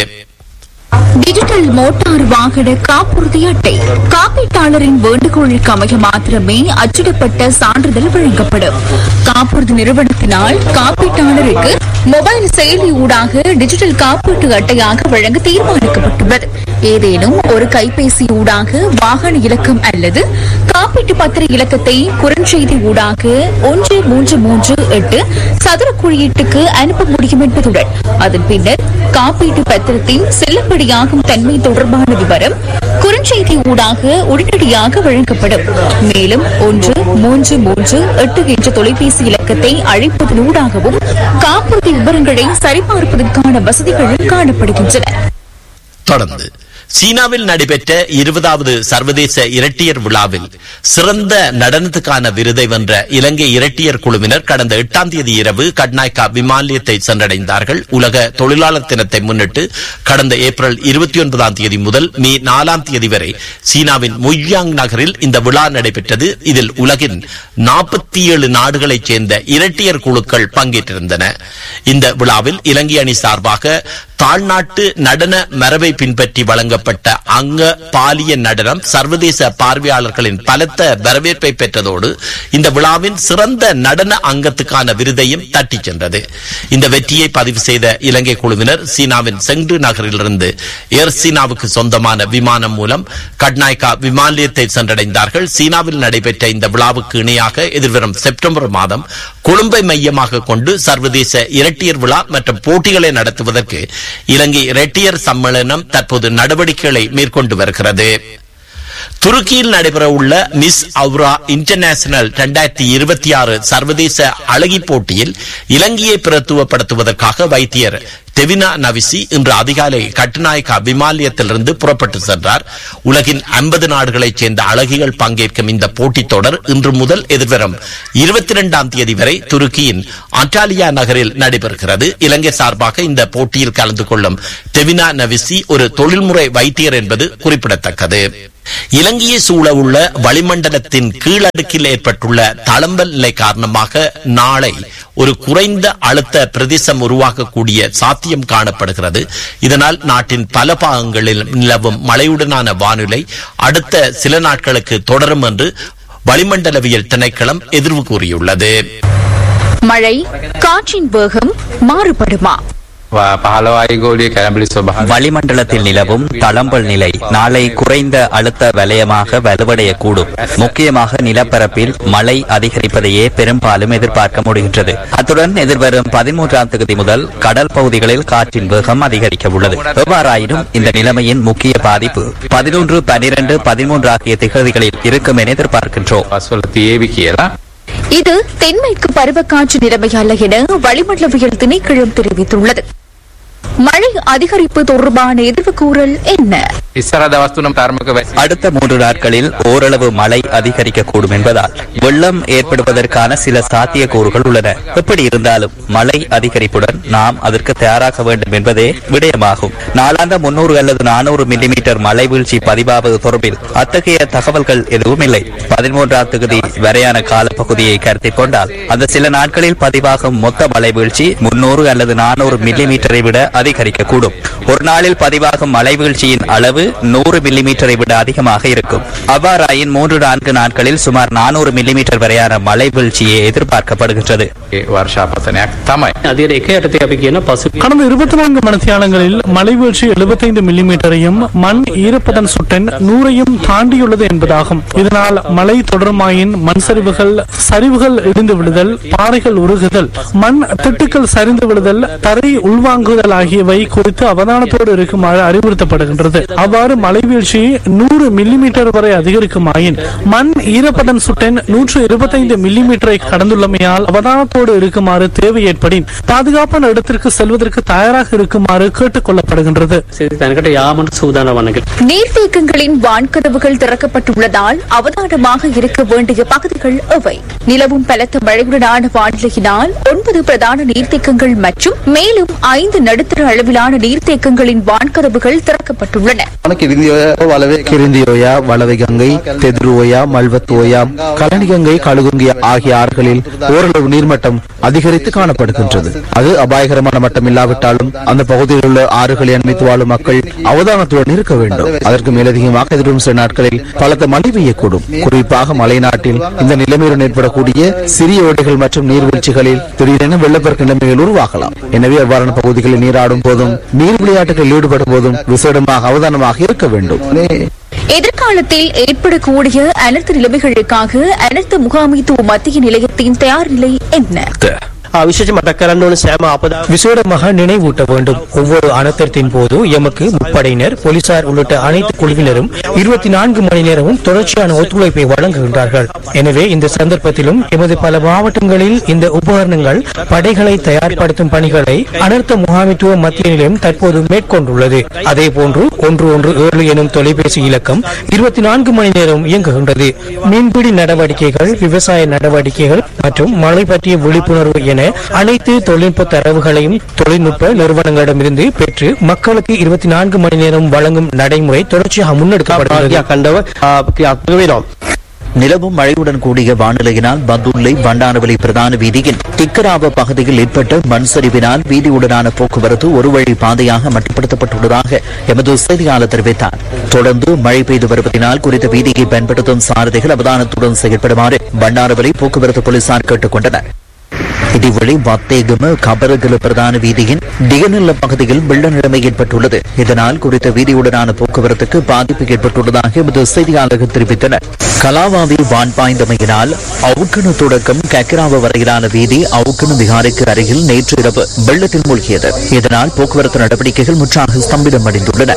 Speaker 6: டிஜிட்டல் மோட்டார் வாகன காப்புறுதி அட்டை காப்பீட்டாளரின் வேண்டுகோளுக்கு அமைய மாத்திரமே அச்சிடப்பட்ட சான்றிதழ் வழங்கப்படும் காப்புறுதி நிறுவனத்தினால் காப்பீட்டாளருக்கு மொபைல் செயலி ஊடாக டிஜிட்டல் காப்பீட்டு அட்டையாக வழங்க தீர்மானிக்கப்பட்டுள்ளது ஏதேனும் ஒரு கைபேசி ஊடாக வாகன இலக்கம் அல்லது காப்பீட்டு பத்திர இலக்கத்தை குறுஞ்செய்தி ஊடாக ஒன்று மூன்று மூன்று எட்டு சதுர குறியீட்டுக்கு அனுப்ப முடியும் என்பதுடன் அதன் பின்னர் காப்பீட்டு பத்திரத்தின் செல்லுபடியாகும் தன்மை தொடர்பான விவரம் குறுஞ்செய்தி ஊடாக உடனடியாக வழங்கப்படும் மேலும் ஒன்று மூன்று மூன்று எட்டு என்ற தொலைபேசி இலக்கத்தை அழைப்பதனூடாகவும் காப்புறுதி விவரங்களை சரிபார்ப்பதற்கான வசதிகளும் காணப்படுகின்றன
Speaker 1: தொடர்ந்து சீனாவில் நடைபெற்ற இருபதாவது சர்வதேச இரட்டியர் விழாவில் சிறந்த நடனத்துக்கான விருதை வென்ற இலங்கை இரட்டியர் குழுவினர் கடந்த எட்டாம் தேதி இரவு கட்நாய்கா விமானியத்தை சென்றடைந்தார்கள் உலக தொழிலாளர் தினத்தை முன்னிட்டு கடந்த ஏப்ரல் இருபத்தி ஒன்பதாம் தேதி முதல் மே நாலாம் தேதி வரை சீனாவின் முய்யாங் நகரில் இந்த விழா நடைபெற்றது இதில் உலகின் நாற்பத்தி ஏழு நாடுகளைச் சேர்ந்த இரட்டியர் குழுக்கள் பங்கேற்றிருந்தன இந்த விழாவில் இலங்கை அணி சார்பாக தாழ்நாட்டு நடன மரபை பின்பற்றி வழங்கப்பட்ட அங்க பாலிய நடனம் சர்வதேச பார்வையாளர்களின் பலத்த வரவேற்பை பெற்றதோடு இந்த விழாவின் சிறந்த நடன அங்கத்துக்கான விருதையும் தட்டிச் சென்றது இந்த வெற்றியை பதிவு செய்த இலங்கை குழுவினர் சீனாவின் செங்டு நகரிலிருந்து ஏர் சீனாவுக்கு சொந்தமான விமானம் மூலம் கட்நாய்கா விமான நிலையத்தை சென்றடைந்தார்கள் சீனாவில் நடைபெற்ற இந்த விழாவுக்கு இணையாக எதிர்வரும் செப்டம்பர் மாதம் கொழும்பை மையமாக கொண்டு சர்வதேச இரட்டியர் விழா மற்றும் போட்டிகளை நடத்துவதற்கு இலங்கை இரட்டியர் சம்மேளனம் தற்போது நடவடிக்கைகளை மேற்கொண்டு வருகிறது துருக்கியில் நடைபெறவுள்ள மிஸ் அவுரா இன்டர்நேஷனல் இரண்டாயிரத்தி இருபத்தி ஆறு சர்வதேச அழகி போட்டியில் இலங்கையை பிரத்துவப்படுத்துவதற்காக வைத்தியர் தெவினா நவிசி இன்று அதிகாலை கட்டுநாயக்கா விமானியத்திலிருந்து புறப்பட்டு சென்றார் உலகின் ஐம்பது நாடுகளைச் சேர்ந்த அழகிகள் பங்கேற்கும் இந்த போட்டித் தொடர் இன்று முதல் எதிர்வரும் இருபத்தி இரண்டாம் தேதி வரை துருக்கியின் அண்டாலியா நகரில் நடைபெறுகிறது இலங்கை சார்பாக இந்த போட்டியில் கலந்து கொள்ளும் தெவினா நவிசி ஒரு தொழில்முறை வைத்தியர் என்பது குறிப்பிடத்தக்கது இலங்கையை சூழவுள்ள வளிமண்டலத்தின் கீழடுக்கில் ஏற்பட்டுள்ள தளம்பல் நிலை காரணமாக நாளை ஒரு குறைந்த அழுத்த பிரதேசம் உருவாகக்கூடிய சாத்தியம் காணப்படுகிறது இதனால் நாட்டின் பல பாகங்களில் நிலவும் மழையுடனான வானிலை அடுத்த சில நாட்களுக்கு தொடரும் என்று வளிமண்டலவியல் திணைக்களம் எதிர்வு கூறியுள்ளது
Speaker 6: மழை காற்றின் வேகம் மாறுபடுமா
Speaker 7: පහලවායි ගෝලිය කැරඹලි ස්වභාව
Speaker 8: வளிமண்டலத்தில் நிலவும் தளம்பல் நிலை நாளை குறைந்த அழுத்த வலயமாக வலுவடையக்கூடும் முக்கியமாக நிலப்பரப்பில் மழை அதிகரிப்பதையே பெரும்பாலும் எதிர்பார்க்க முடிகின்றது அத்துடன் எதிர்வரும் பதிமூன்றாம் தேதி முதல் கடல் பகுதிகளில் காற்றின் வேகம் அதிகரிக்க உள்ளது எவ்வாறாயினும் இந்த நிலைமையின் முக்கிய பாதிப்பு பதினொன்று பனிரெண்டு பதிமூன்று ஆகிய திகதிகளில் இருக்கும் என எதிர்பார்க்கின்றோம்
Speaker 7: පස්වල තියේවි කියලා
Speaker 6: இது தென்மேற்கு பருவக்காற்று நிலைமை அல்ல என வளிமண்டலவியல் திணைக்களம் தெரிவித்துள்ளது மழை அதிகரிப்பு தொடர்பான எதிர்வு கூறல் என்ன
Speaker 7: ඉස්සර දවස් තුනම තරමක වැසි
Speaker 8: அடுத்த மூன்று நாட்களில் ஓரளவு மழை அதிகரிக்கக்கூடும் என்பதால் வெள்ளம் ஏற்படுவதற்கான சில சாத்தியக்கூறுகள் உள்ளன எப்படி இருந்தாலும் மழை அதிகரிப்புடன் நாம் அதற்கு தயாராக வேண்டும் என்பதே விடயமாகும் நாளாந்த முன்னூறு அல்லது நானூறு மில்லிமீட்டர் மழை வீழ்ச்சி பதிவாவது தொடர்பில் அத்தகைய தகவல்கள் எதுவும் இல்லை பதிமூன்றாம் தேதி வரையான காலப்பகுதியை கருத்தில் கொண்டால் அந்த சில நாட்களில் பதிவாகும் மொத்த மழை வீழ்ச்சி முன்னூறு அல்லது நானூறு மில்லிமீட்டரை விட அதிகரிக்கக்கூடும் ஒரு நாளில் பதிவாகும் மழை வீழ்ச்சியின் அளவு நூறு மில்லிமீட்டரை விட அதிகமாக இருக்கும் அவ்வாறாயின் மூன்று நான்கு நாட்களில் சுமார் நானூறு மில்லிமீட்டர் வரையான மழை வீழ்ச்சியே எதிர்பார்க்கப்படுகின்றது
Speaker 7: වර්ෂාපතනයක් තමයි.
Speaker 9: අධිර එක යටතේ අපි කියන පසු
Speaker 5: கடந்த இருபத்தி நான்கு மணித்தியாலங்களில் மழை வீழ்ச்சி எழுபத்தைந்து மில்லிமீட்டரையும் மண் ஈரப்பதன் சுட்டன் நூறையும் தாண்டியுள்ளது என்பதாகும் இதனால் மழை தொடருமாயின் மண் சரிவுகள் சரிவுகள் இடிந்து விழுதல் பாறைகள் உருகுதல் மண் திட்டுக்கள் சரிந்து விழுதல் தரை உள்வாங்குதல் ஆகியவை குறித்து அவதானத்தோடு இருக்குமாறு அறிவுறுத்தப்படுகின்றது அவ்வாறு மழை வீழ்ச்சி நூறு மில்லிமீட்டர் வரை அதிகரிக்குமாயின் மண் ஈரப்பதன் சுட்டன் நூற்று இருபத்தைந்து மில்லிமீட்டரை கடந்துள்ளமையால் அவதானத்தோடு இருக்குமாறு தேவை ஏற்படின் பாதுகாப்பான இடத்திற்கு செல்வதற்கு தயாராக இருக்குமாறு கேட்டுக் கொள்ளப்படுகின்றது
Speaker 9: තැනකට යාමට සූදාන වන්නක.
Speaker 6: நீர்த்தேக்கங்களின் வான்கதவுகள் திறக்கப்பட்டுள்ளதால் அவதானமாக இருக்க வேண்டிய பகுதிகள் எவை நிலவும் பலத்த மழையுடனான வானிலையினால் ஒன்பது பிரதான நீர்த்தேக்கங்கள் மற்றும் மேலும் ஐந்து நடுத்தர அளவிலான நீர்த்தேக்கங்களின் வான்கதவுகள் திறக்கப்பட்டுள்ளன
Speaker 2: கிருந்தியோயா வளவைகங்கை தெதுருவோயா மல்வத்தோயா கலனிகங்கை கழுகுங்கை ஆகிய ஆறுகளில் ஓரளவு நீர்மட்டம் அதிகரித்து காணப்படுகின்றது அது அபாயகரமான மட்டம் இல்லாவிட்டாலும் அந்த பகுதியில் உள்ள ஆறுகளை அண்மித்து வாழும் மக்கள் அவதானத்துடன் இருக்க வேண்டும் அதற்கு மேலதிகமாக எதிர்வரும் சில நாட்களில் பலத்த மழை பெய்யக்கூடும் குறிப்பாக மலைநாட்டில் இந்த நிலைமையுடன் ஏற்படக்கூடிய சிறிய ஓடைகள் மற்றும் நீர்வீழ்ச்சிகளில் திடீரென வெள்ளப்பெருக்கு நிலைமைகள் உருவாகலாம் எனவே அவ்வாறான பகுதிகளில் நீராடும் போதும் நீர் விளையாட்டுகளில் ஈடுபடும் போதும் விசேடமாக அவதானமாக இருக்க வேண்டும்
Speaker 6: எதிர்காலத்தில் ஏற்படக்கூடிய அனர்த்த நிலைமைகளுக்காக அனர்த்த முகாமைத்துவ மத்திய நிலையத்தின் தயார் நிலை என்ன
Speaker 9: විශේෂ මතක් කරන්න ඕන සෑම අපදා
Speaker 10: விசேடமாக நினைவூட்ட வேண்டும் ஒவ்வொரு அனர்த்தத்தின் போது எமக்கு முப்படையினர் போலீசார் உள்ளிட்ட அனைத்து குழுவினரும் இருபத்தி நான்கு மணி நேரமும் தொடர்ச்சியான ஒத்துழைப்பை வழங்குகின்றார்கள் எனவே இந்த சந்தர்ப்பத்திலும் எமது பல மாவட்டங்களில் இந்த உபகரணங்கள் படைகளை தயார்படுத்தும் பணிகளை அனர்த்த முகாமைத்துவ மத்திய நிலையம் தற்போது மேற்கொண்டுள்ளது அதே போன்று ஒன்று ஒன்று ஏழு எனும் தொலைபேசி இலக்கம் இருபத்தி நான்கு மணி நேரம் இயங்குகின்றது மீன்பிடி நடவடிக்கைகள் விவசாய நடவடிக்கைகள் மற்றும் மழை பற்றிய விழிப்புணர்வு என அனைத்து தொழில்நுட்ப தரவுகளையும் தொழில்நுட்ப நிறுவனங்களிடமிருந்து பெற்று மக்களுக்கு இருபத்தி நான்கு மணி நேரம் வழங்கும் நடைமுறை தொடர்ச்சியாக முன்னெடுக்கப்படுகிறது
Speaker 9: කණ්ඩව ක්‍රියාත්මක වෙනවා.
Speaker 2: நிலவும் மழையுடன் கூடிய வானிலையினால் பந்துள்ளை பண்டானவலி பிரதான வீதியில் திக்கராவ பகுதியில் ஏற்பட்ட மண் சரிவினால் வீதியுடனான போக்குவரத்து ஒரு வழி பாதையாக மட்டுப்படுத்தப்பட்டுள்ளதாக எமது செய்தியாளர் தெரிவித்தார் தொடர்ந்து மழை பெய்து வருவதனால் குறித்த வீதியை பயன்படுத்தும் சாரதிகள் அவதானத்துடன் செயல்படுமாறு பண்டாரவலி போக்குவரத்து போலீசார் கேட்டுக் கொண்டனர் இதேவேளை வத்தேகம கபரகல பிரதான வீதியின் டிகநல்ல பகுதியில் வெள்ள நிலைமை ஏற்பட்டுள்ளது இதனால் குறித்த வீதியுடனான போக்குவரத்துக்கு பாதிப்பு ஏற்பட்டுள்ளதாக எமது செய்தியாளர்கள் தெரிவித்தனர் கலாவாவி வான் பாய்ந்தமையினால் அவுக்கணு தொடக்கம் கக்கிராவ வரையிலான வீதி அவுக்கணு விகாரைக்கு அருகில் நேற்று இரவு வெள்ளத்தில் மூழ்கியது இதனால் போக்குவரத்து நடவடிக்கைகள் முற்றாக ஸ்தம்பிதமடைந்துள்ளன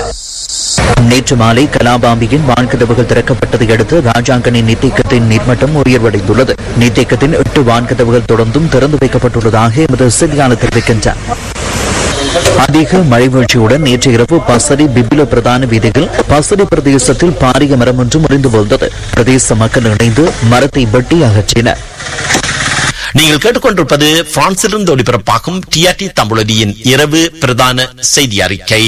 Speaker 2: நேற்று மாலை கலாபாம்பியின் வான்கதவுகள் திறக்கப்பட்டதை அடுத்து ராஜாங்கனின் நீர்த்தேக்கத்தின் நீர்மட்டம் உயர்வடைந்துள்ளது நீர்த்தேக்கத்தின் எட்டு வான்கதவுகள் தொடர்ந்தும் திறந்து வைக்கப்பட்டுள்ளதாக எமது செய்தியாளர் தெரிவிக்கின்றார் அதிக மழை வீழ்ச்சியுடன் நேற்று இரவு பசரி பிபில பிரதான வீதியில் பசரி பிரதேசத்தில் பாரிய மரம் ஒன்று முறிந்து விழுந்தது பிரதேச மக்கள் இணைந்து மரத்தை வெட்டி அகற்றினர்
Speaker 1: நீங்கள் கேட்டுக்கொண்டிருப்பது பிரான்சிலிருந்து ஒளிபரப்பாகும் டிஆர்டி தமிழொலியின் இரவு பிரதான செய்தி அறிக்கை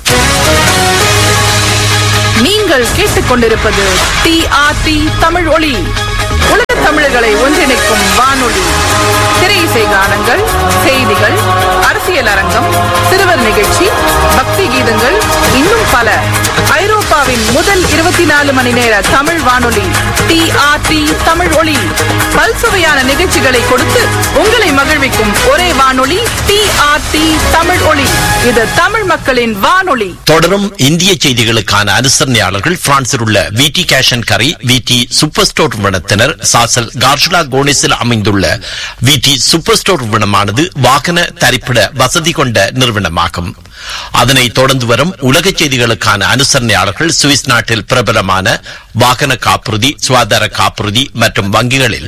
Speaker 11: நீங்கள் கேட்டுக்கொண்டிருப்பது டிஆர்டி தமிழ் ஒளி உலக தமிழர்களை ஒன்றிணைக்கும் வானொலி திரை இசை கானங்கள் செய்திகள் அரசியல் அரங்கம் சிறுவர் நிகழ்ச்சி பக்தி கீதங்கள் இன்னும் பல ஐரோப்பாவின் முதல் இருபத்தி நாலு மணி நேர தமிழ் வானொலி டிஆர்டி தமிழ் ஒளி பல்சுவையான நிகழ்ச்சிகளை கொடுத்து உங்களை மகிழ்விக்கும் ஒரே வானொலி டிஆர்டி தமிழ் ஒளி இது தமிழ் மக்களின் வானொலி
Speaker 1: தொடரும் இந்திய செய்திகளுக்கான அனுசரணையாளர்கள் பிரான்சில் உள்ள விடி கேஷன் கரி விடி சூப்பர் ஸ்டோர் நிறுவனத்தினர் சாசல் கார்ஷுலா கோனிஸில் அமைந்துள்ள விடி சூப்பர் ஸ்டோர் நிறுவனமானது வாகன தரிப்பிட வசதி கொண்ட நிறுவனமாகும் அதனை தொடர்ந்து வரும் உலக செய்திகளுக்கான அனுசரணையாளர்கள் சுவிஸ் நாட்டில் பிரபலமான வாகன காப்புறுதி சுகாதார காப்புறுதி மற்றும் வங்கிகளில்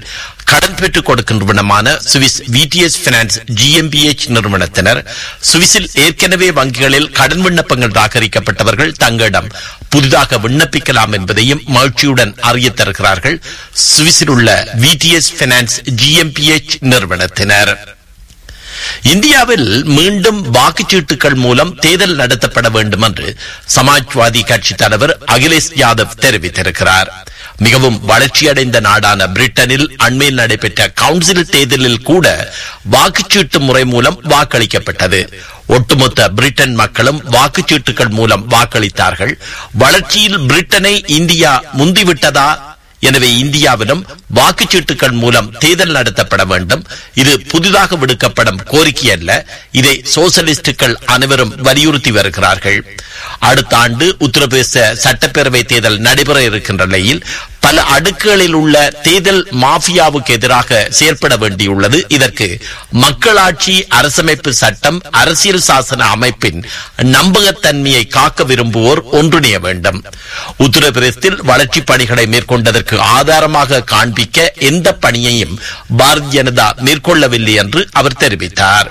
Speaker 1: கடன் பெற்றுக் கொடுக்கின்றவனமான சுவிஸ் விடிஎஸ் பினான்ஸ் ஜிஎம்பிஎச் நிறுவனத்தினர் சுவிஸில் ஏற்கனவே வங்கிகளில் கடன் விண்ணப்பங்கள் ராகரிக்கப்பட்டவர்கள் தங்களிடம் புதிதாக விண்ணப்பிக்கலாம் என்பதையும் மகிழ்ச்சியுடன் அறியத் தருகிறார்கள் சுவிஸில் உள்ள விடிஎஸ் பினான்ஸ் ஜிஎம்பிஎச் நிறுவனத்தினர் இந்தியாவில் மீண்டும் வாக்குச்சீட்டுகள் மூலம் தேர்தல் நடத்தப்பட வேண்டும் என்று சமாஜ்வாதி கட்சி தலைவர் அகிலேஷ் யாதவ் தெரிவித்திருக்கிறார் மிகவும் வளர்ச்சியடைந்த நாடான பிரிட்டனில் அண்மையில் நடைபெற்ற கவுன்சில் தேர்தலில் கூட வாக்குச்சீட்டு முறை மூலம் வாக்களிக்கப்பட்டது ஒட்டுமொத்த பிரிட்டன் மக்களும் வாக்குச்சீட்டுகள் மூலம் வாக்களித்தார்கள் வளர்ச்சியில் பிரிட்டனை இந்தியா முந்திவிட்டதா எனவே இந்தியாவிலும் வாக்குச்சீட்டுகள் மூலம் தேர்தல் நடத்தப்பட வேண்டும் இது புதிதாக விடுக்கப்படும் கோரிக்கை அல்ல இதை சோசலிஸ்டுகள் அனைவரும் வலியுறுத்தி வருகிறார்கள் அடுத்த ஆண்டு உத்தரப்பிரதேச சட்டப்பேரவை தேர்தல் நடைபெற இருக்கின்ற நிலையில் பல அடுக்குகளில் உள்ள தேர்தல் மாஃபியாவுக்கு எதிராக செயற்பட வேண்டியுள்ளது இதற்கு மக்களாட்சி அரசமைப்பு சட்டம் அரசியல் சாசன அமைப்பின் நம்பகத்தன்மையை காக்க விரும்புவோர் ஒன்றிணைய வேண்டும் உத்தரப்பிரதேசத்தில் வளர்ச்சிப் பணிகளை மேற்கொண்டதற்கு ஆதாரமாக காண்பிக்க எந்த பணியையும் பாரதிய ஜனதா மேற்கொள்ளவில்லை என்று அவர் தெரிவித்தார்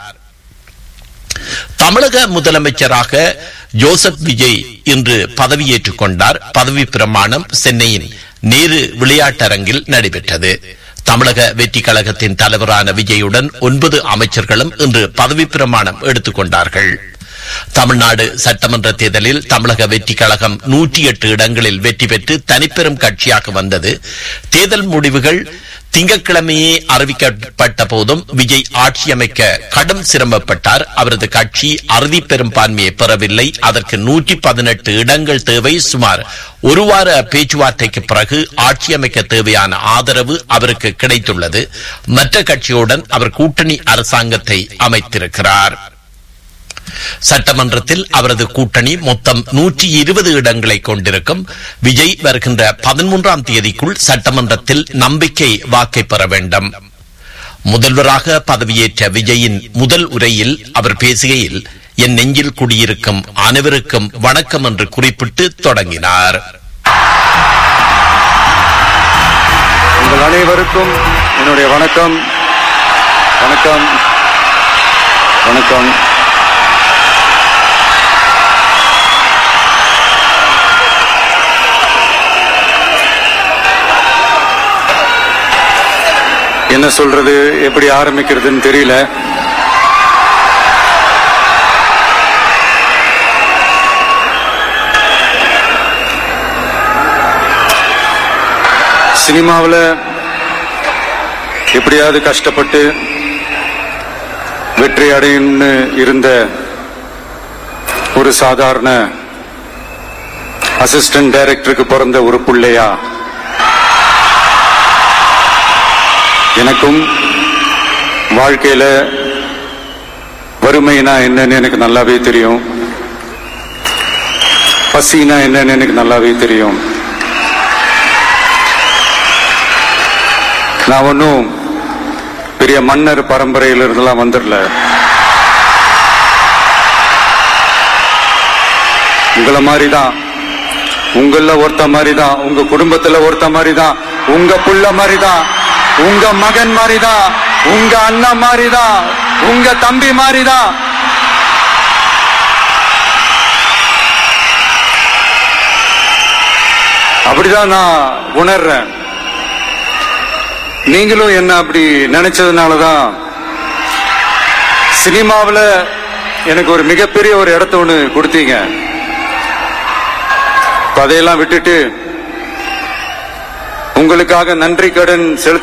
Speaker 1: தமிழக முதலமைச்சராக ஜோசப் விஜய் இன்று பதவியேற்றுக் கொண்டார் பதவி பிரமாணம் சென்னையின் நேரு விளையாட்டரங்கில் நடைபெற்றது தமிழக வெற்றி கழகத்தின் தலைவரான விஜயுடன் ஒன்பது அமைச்சர்களும் இன்று பதவி பிரமாணம் எடுத்துக் கொண்டார்கள் தமிழ்நாடு சட்டமன்ற தேர்தலில் தமிழக வெற்றி கழகம் நூற்றி எட்டு இடங்களில் வெற்றி பெற்று தனிப்பெரும் கட்சியாக வந்தது தேர்தல் முடிவுகள் திங்கட்கிழமையே அறிவிக்கப்பட்ட போதும் விஜய் ஆட்சி அமைக்க கடும் சிரமப்பட்டார் அவரது கட்சி அறுதி பெரும்பான்மையை பெறவில்லை அதற்கு நூற்றி பதினெட்டு இடங்கள் தேவை சுமார் ஒரு வார பேச்சுவார்த்தைக்கு பிறகு ஆட்சி அமைக்க தேவையான ஆதரவு அவருக்கு கிடைத்துள்ளது மற்ற கட்சியுடன் அவர் கூட்டணி அரசாங்கத்தை அமைத்திருக்கிறார் சட்டமன்றத்தில் அவரது கூட்டணி மொத்தம் நூற்றி இருபது இடங்களை கொண்டிருக்கும் விஜய் வருகின்ற பதிமூன்றாம் தேதிக்குள் சட்டமன்றத்தில் நம்பிக்கை வாக்கை பெற வேண்டும் முதல்வராக பதவியேற்ற விஜயின் முதல் உரையில் அவர் பேசுகையில் என் நெஞ்சில் குடியிருக்கும் அனைவருக்கும் வணக்கம் என்று குறிப்பிட்டு தொடங்கினார்
Speaker 12: உங்கள் அனைவருக்கும் என்னுடைய வணக்கம் வணக்கம் வணக்கம் என்ன சொல்றது எப்படி ஆரம்பிக்கிறதுன்னு தெரியல சினிமாவில் எப்படியாவது கஷ்டப்பட்டு வெற்றி அடையணும்னு இருந்த ஒரு சாதாரண அசிஸ்டன்ட் டைரக்டருக்கு பிறந்த ஒரு பிள்ளையா எனக்கும் வாழ்க்கையில வறுமைனா என்னன்னு எனக்கு நல்லாவே தெரியும் பசினா என்னன்னு எனக்கு நல்லாவே தெரியும் நான் ஒன்றும் பெரிய மன்னர் பரம்பரையில இருந்தெல்லாம் வந்துடல உங்களை மாதிரி தான் உங்கள ஒருத்த மாதிரி தான் உங்க குடும்பத்துல ஒருத்த மாதிரி தான் உங்க புள்ள மாதிரி தான் உங்க மகன் மாதிரி தான் உங்க அண்ணன் மாதிரி தான் உங்க தம்பி மாதிரி தான் அப்படிதான் நான் உணர்றேன் நீங்களும் என்ன அப்படி நினைச்சதுனாலதான் சினிமாவில் எனக்கு ஒரு மிகப்பெரிய ஒரு இடத்த ஒண்ணு கொடுத்தீங்க இப்ப அதையெல்லாம் விட்டுட்டு உங்களுக்காக நன்றி கடன் செலுத்த